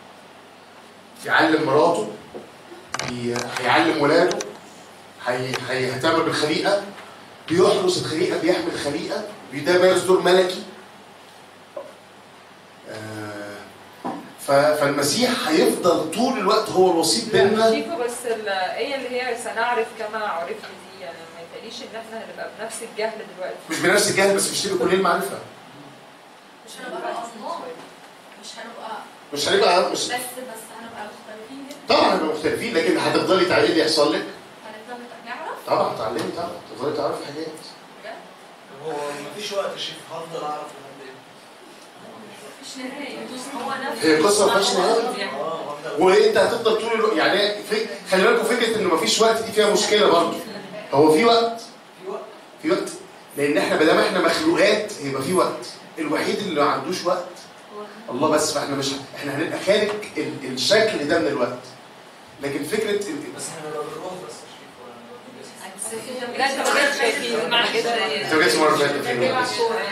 Speaker 1: يعلم مراته بي- هيعلم ولاده هي- هيهتم بالخليقه بيحرس الخليقه بيحمي الخليقه ده مارس دور ملكي آه، ف- فالمسيح هيفضل طول الوقت هو الوسيط بيننا
Speaker 2: شيكو بس الآية اللي هي سنعرف كما عرفت دي يعني ما يتقاليش إن إحنا هنبقى بنفس الجهل دلوقتي
Speaker 1: مش بنفس الجهل بس مش تبقى كل المعرفه
Speaker 6: مش هنبقى أصنام مش هنبقى
Speaker 1: مش هنبقى مش
Speaker 6: بس بس هنبقى مختلفين جدا
Speaker 1: طبعا هنبقى مختلفين لكن هتفضلي تعالي اللي يحصل لك
Speaker 6: هنفضل نعرف
Speaker 1: طبعا تعلمي طبعا تفضلي تعرفي حاجات
Speaker 6: بجد
Speaker 7: هو مفيش وقت يا شيخ هفضل اعرف لحد ايه
Speaker 6: مفيش نهاية هو نفسه
Speaker 1: هي قصه ما فيهاش نهايه
Speaker 7: اه هفضل
Speaker 1: وانت هتفضل طول الوقت يعني في خلي بالكم فكره انه مفيش وقت دي فيها مشكله برضه هو في وقت
Speaker 7: في وقت
Speaker 1: في وقت لان احنا ما دام احنا مخلوقات يبقى في وقت الوحيد اللي ما عندوش وقت الله بس فاحنا مش احنا هنبقى خارج ال- الشكل ده من الوقت لكن فكره ال-
Speaker 7: بس احنا لو بنروح بس يا شيخ ولا-
Speaker 2: لا أنت ما جاتش فيه معنى كده
Speaker 1: انت ما جاتش مره فاتت فين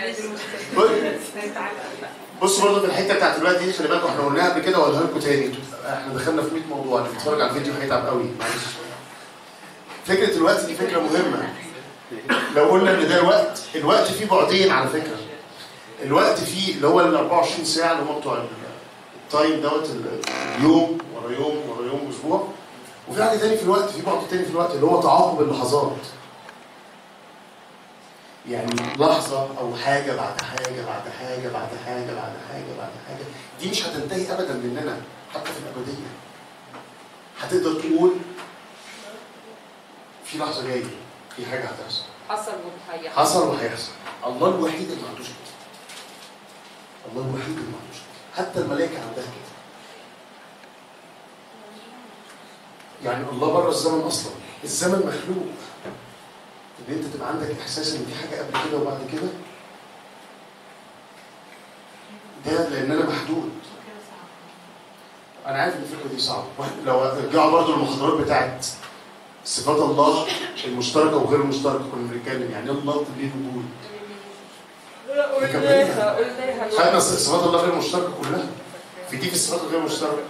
Speaker 1: بص برضه في الحته بتاعت الوقت دي خلي بالكم احنا قلناها قبل كده وقولها لكم تاني احنا دخلنا في 100 موضوع اللي بيتفرج على الفيديو هيتعب قوي معلش فكره الوقت دي فكره مهمه لو قلنا ان ده الوقت الوقت فيه بعدين على فكره الوقت فيه اللي هو ال 24 ساعه اللي هم بتوع ال- التايم دوت ال- اليوم ورا يوم ورا يوم اسبوع وفي حاجه تاني في الوقت في بعد تاني في الوقت اللي هو تعاقب اللحظات يعني لحظة أو حاجة بعد حاجة بعد حاجة بعد حاجة بعد حاجة بعد حاجة دي مش هتنتهي أبدا مننا حتى في الأبدية هتقدر تقول في لحظة جاية في حاجة هتحصل
Speaker 2: حصل وهيحصل
Speaker 1: حصل وهيحصل الله الوحيد اللي ما عندوش كده الله الوحيد اللي ما عندوش كده حتى الملائكة عندها كده يعني الله بره الزمن أصلا الزمن مخلوق ان انت تبقى عندك احساس ان في حاجه قبل كده وبعد كده ده لان انا محدود انا عارف ان الفكره دي صعبه واحد- لو رجعوا برضو المحاضرات بتاعت صفات الله المشتركه وغير المشتركه كنا بنتكلم يعني إيه الله ليه وجود
Speaker 2: قلناها قلناها
Speaker 1: خدنا صفات الله غير المشتركه كلها في دي في الصفات الغير المشتركه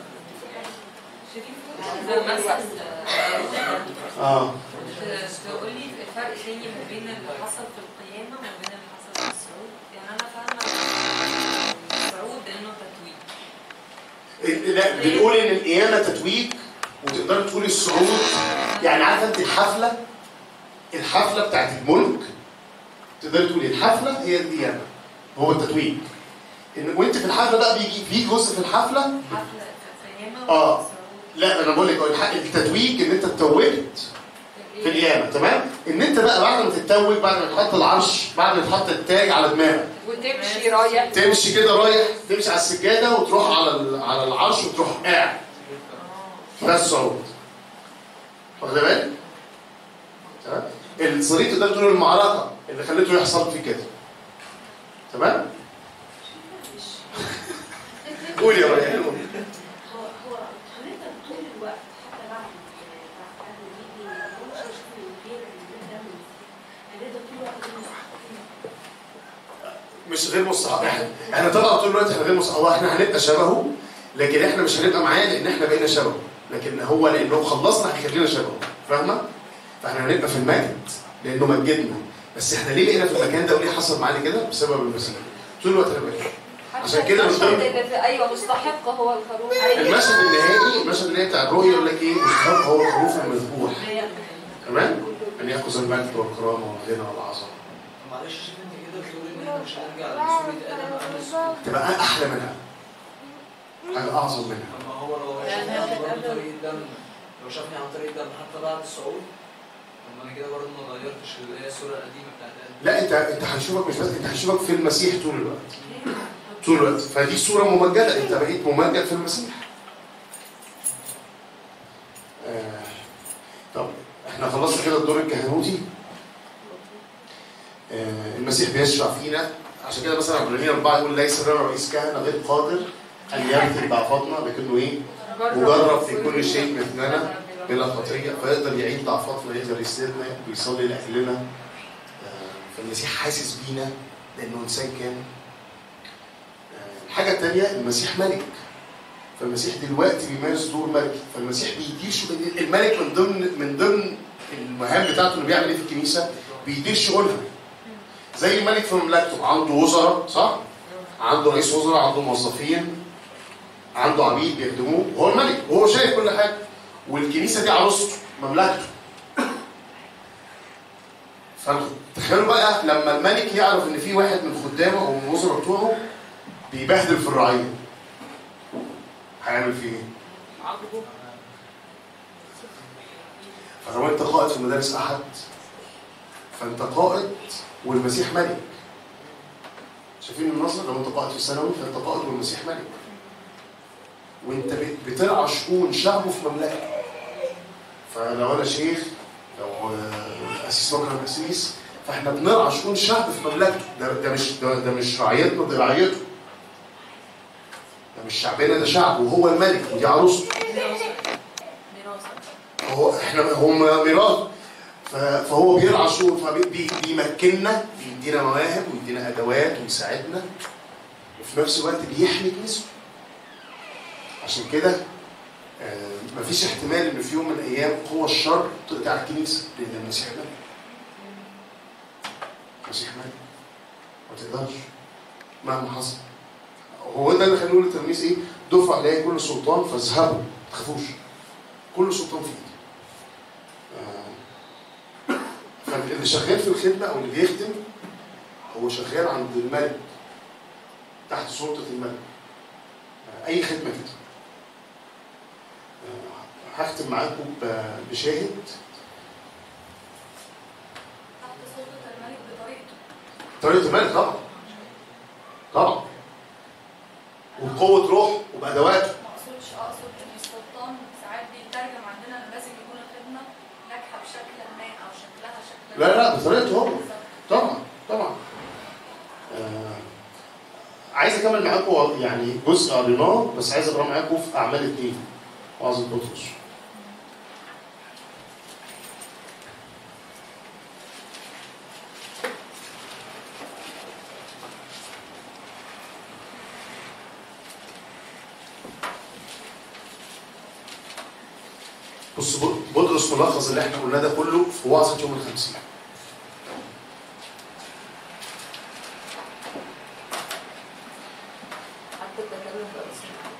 Speaker 8: مثلا
Speaker 1: اه
Speaker 8: تقول لي الفرق تاني ما بين اللي حصل في القيامة وما بين اللي حصل في الصعود يعني أنا فاهمة الصعود إنه تتويج
Speaker 1: لا بنقول ان القيامه تتويج وتقدر تقولي الصعود يعني عارفه انت الحفله الحفله بتاعت الملك تقدر تقولي الحفله هي القيامه هو التتويج إن وانت في الحفله بقى بيجي في جزء في الحفله
Speaker 8: حفلة في القيامة
Speaker 1: اه لا انا بقول لك هو الحق التتويج ان انت اتوجت في القيامه تمام ان انت بقى بعد ما تتوج بعد ما تحط العرش بعد ما تحط التاج على دماغك
Speaker 2: وتمشي رايح
Speaker 1: تمشي كده رايح تمشي على السجاده وتروح على ال- على العرش وتروح قاعد ده الصعود واخد بالك؟ تمام الصليب ده تقول المعركه اللي خليته يحصل فيه كده تمام؟ قول يا ريان قول.
Speaker 4: هو هو حضرتك طول الوقت حتى بعد بعد قبل ما يجي ما كنتش اشوف الغير اللي ده من يعني ده طول الوقت ده
Speaker 1: مش غير مستحق احنا احنا طبعا طول الوقت احنا غير مستحق هو احنا هنبقى شبهه لكن احنا مش هنبقى معاه لان احنا بقينا شبهه لكن هو لانه خلصنا هيخلينا شبهه فاهمه؟ فاحنا هنبقى في المجد لانه مجدنا بس احنا ليه بقينا في المكان ده وليه حصل معانا كده؟ بسبب المسيح طول الوقت هنبقى كده عشان كده
Speaker 2: المشهد
Speaker 1: بنقول-
Speaker 2: اللي في ايوه مستحق هو الخروف
Speaker 1: المشهد النهائي المشهد النهائي بتاع الرؤيا يقول لك ايه؟ مستحق هو الخروف المذبوح تمام؟ ان ياخذ المجد والكرامه والغنى والعظمه
Speaker 7: معلش شوف انت كده بتقول ان احنا مش هنرجع لسورة ادم قبل السورة
Speaker 1: تبقى احلى منها حاجه اعظم منها
Speaker 7: اما هو لو
Speaker 4: يعني
Speaker 7: شافني عن
Speaker 4: هاخد
Speaker 7: برضه
Speaker 4: قبل-
Speaker 7: طريق الدم لو شافني عن طريق الدم حتى بعد الصعود طب ما انا كده برضه ما غيرتش اللي هي الصورة القديمة بتاعت ادم
Speaker 1: لا انت انت هنشوفك مش بس انت هنشوفك في المسيح طول الوقت طول الوقت فدي صوره ممجده انت بقيت ممجد في المسيح آه. طب احنا خلصنا كده الدور الكهنوتي آه. المسيح بيشفع فينا عشان كده مثلا عبد أربعة يقول ليس لنا رئيس كهنة غير قادر أن يمثل ضعفاتنا لكنه إيه؟ مجرب في كل شيء مثلنا بلا خطية فيقدر يعيد ضعفاتنا يقدر يسندنا ويصلي لأجلنا آه، فالمسيح حاسس بينا لأنه إنسان كامل آه، الحاجة الثانية المسيح ملك فالمسيح دلوقتي بيمارس دور ملكي فالمسيح بيدير شو الملك من ضمن من ضمن المهام بتاعته اللي بيعمل ايه في الكنيسة بيدير شؤونها زي الملك في مملكته عنده وزراء صح؟ عنده رئيس وزراء عنده موظفين عنده عبيد بيخدموه وهو الملك وهو شايف كل حاجه والكنيسه دي عروسته مملكته فتخيلوا بقى لما الملك يعرف ان في واحد من خدامه او من الوزراء بتوعه بيبهدل في الرعيه هيعمل فيه ايه؟
Speaker 2: عاقبه
Speaker 1: فلو انت قائد في مدارس احد فانت قائد والمسيح ملك شايفين النظر لو انت قائد في الثانوي فانت قائد والمسيح ملك وانت بت- بترعى شؤون شعبه في مملكته فلو انا شيخ لو آه، اسيس مكرم اسيس فاحنا بنرعى شؤون شعب في مملكته ده, ده مش ده, ده مش رعيتنا ده رعيته ده مش شعبنا ده شعبه وهو الملك ودي عروسته هو احنا هم ميراث ف- فهو بيرعى شؤون فبيمكننا بيدينا مواهب ويدينا ادوات ويساعدنا وفي نفس الوقت بيحمي كنيسته عشان كده آه، مفيش احتمال ان في يوم من الايام قوى الشر تقطع الكنيسه لان المسيح ملك المسيح ملك ما تقدرش مهما حصل هو ده اللي خلينا نقول للتلميذ ايه دفع عليه كل سلطان فاذهبوا ما تخافوش كل سلطان في ايدي آه، فاللي شغال في الخدمه او اللي بيخدم هو شغال عند الملك تحت سلطه الملك آه، اي خدمه كده آه، هختم معاكم ب- بشاهد
Speaker 6: تحت سلطة الملك بطريقته
Speaker 1: طريقه الملك طبعا طبعا وبقوه روح وبادواته
Speaker 6: ما اقصدش اقصد ان السلطان ساعات بيترجم عندنا ان لازم يكون الخدمه ناجحه بشكل ما او شكلها شكل
Speaker 1: لا لا بطريقته هو
Speaker 6: بالظبط.
Speaker 1: طبعا طبعا آه عايز اكمل معاكم يعني جزء قريناه بس عايز اقرا معاكم في اعمال اثنين وعظة بطرس بص ب- بطرس ملخص اللي احنا قلناه ده كله في وعظة يوم الخمسين
Speaker 2: حتى التكلم بأسرع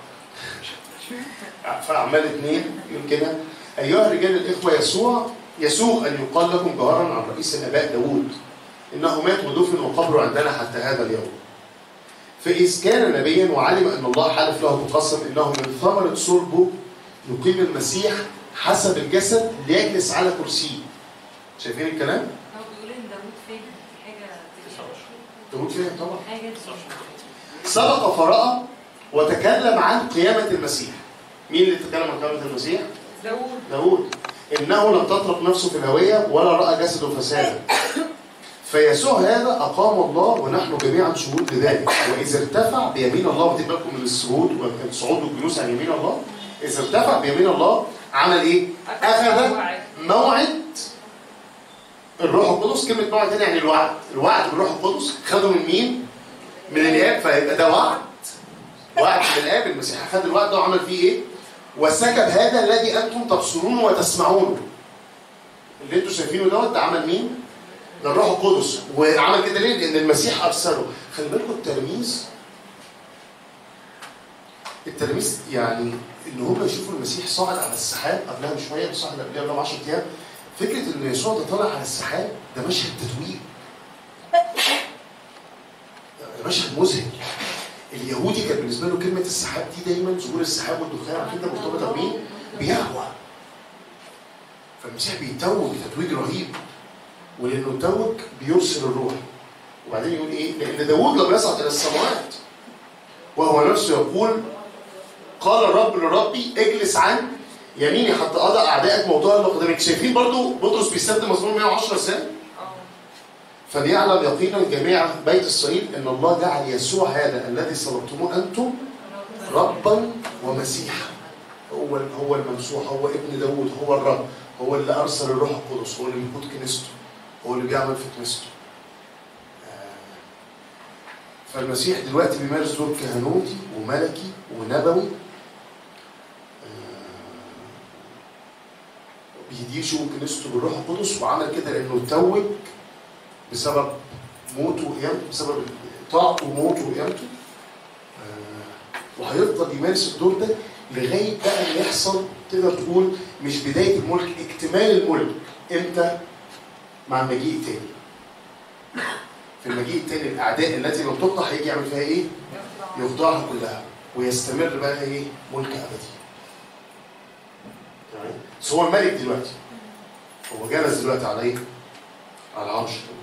Speaker 1: في أعمال اثنين يقول كده أيها الرجال الإخوة يسوع يسوغ أن يقال لكم جهرا عن رئيس الآباء داوود إنه مات ودفن وقبره عندنا حتى هذا اليوم فإذ كان نبيا وعلم أن الله حلف له بقسم إنه من ثمرة صلبه يقيم المسيح حسب الجسد ليجلس على كرسيه شايفين الكلام؟
Speaker 8: هو بيقول ان داوود فين دي حاجه
Speaker 1: داود فين طبعا
Speaker 8: حاجه
Speaker 1: سبق فرأى وتكلم عن قيامة المسيح مين اللي تكلم عن قيامة المسيح؟
Speaker 2: داوود
Speaker 1: داود إنه لم تترك نفسه في الهوية ولا رأى جسده فسادا فيسوع هذا أقام الله ونحن جميعا شهود لذلك وإذا ارتفع بيمين الله واخدين بالكم من الصعود والصعود والجلوس عن يمين الله إذا ارتفع بيمين الله عمل إيه؟ أخذ موعد الروح القدس كلمة موعد هنا يعني الوعد الوعد بالروح القدس خده من مين؟ من الآب فيبقى ده وعد وعد من الآب المسيح خد الوعد ده وعمل فيه إيه؟ وسكب هذا الذي أنتم تبصرونه وتسمعونه اللي انتم شايفينه دوت ده عمل مين؟ ده الروح القدس وعمل كده ليه؟ لأن المسيح أرسله خلي بالكم التلاميذ التلاميذ يعني ان هم يشوفوا المسيح صاعد على السحاب قبلها بشويه صاعد قبلها ب 10 ايام فكره ان يسوع ده طالع على السحاب ده مشهد تتويج ده مشهد مذهل اليهودي كان بالنسبه له كلمه السحاب دي دايما ظهور السحاب والدخان عارفين ده مرتبطه بمين؟ بيهوى فالمسيح بيتوج تتويج رهيب ولانه توج بيرسل الروح وبعدين يقول ايه؟ لان داوود لم يصعد الى السماوات وهو نفسه يقول قال الرب لربي اجلس عن يميني حتى اضع اعدائك موضوع لقدامك شايفين برضو بطرس بيستخدم مزمور 110 ازاي؟
Speaker 2: اه
Speaker 1: فليعلم يقينا جميع بيت اسرائيل ان الله جعل يسوع هذا الذي صلبتموه انتم ربا ومسيحا هو هو الممسوح هو ابن داوود هو الرب هو اللي ارسل الروح القدس هو اللي بيقود كنيسته هو اللي بيعمل في كنيسته آه، فالمسيح دلوقتي بيمارس دور كهنوتي وملكي ونبوي آه، بيدير شؤون كنيسته بالروح القدس وعمل كده لانه توج بسبب موته وقيامته بسبب طاعته وموته وقيامته آه، وهيفضل يمارس الدور ده لغايه بقى ما يحصل تقدر تقول مش بدايه الملك اكتمال الملك امتى؟ مع المجيء التاني. في المجيء التاني الاعداء التي لم تقطع هيجي يعمل فيها ايه؟ يخضعها كلها ويستمر بقى ايه؟ ملك ابدي. تمام؟ بس هو الملك دلوقتي. هو جالس دلوقتي على ايه؟ على العرش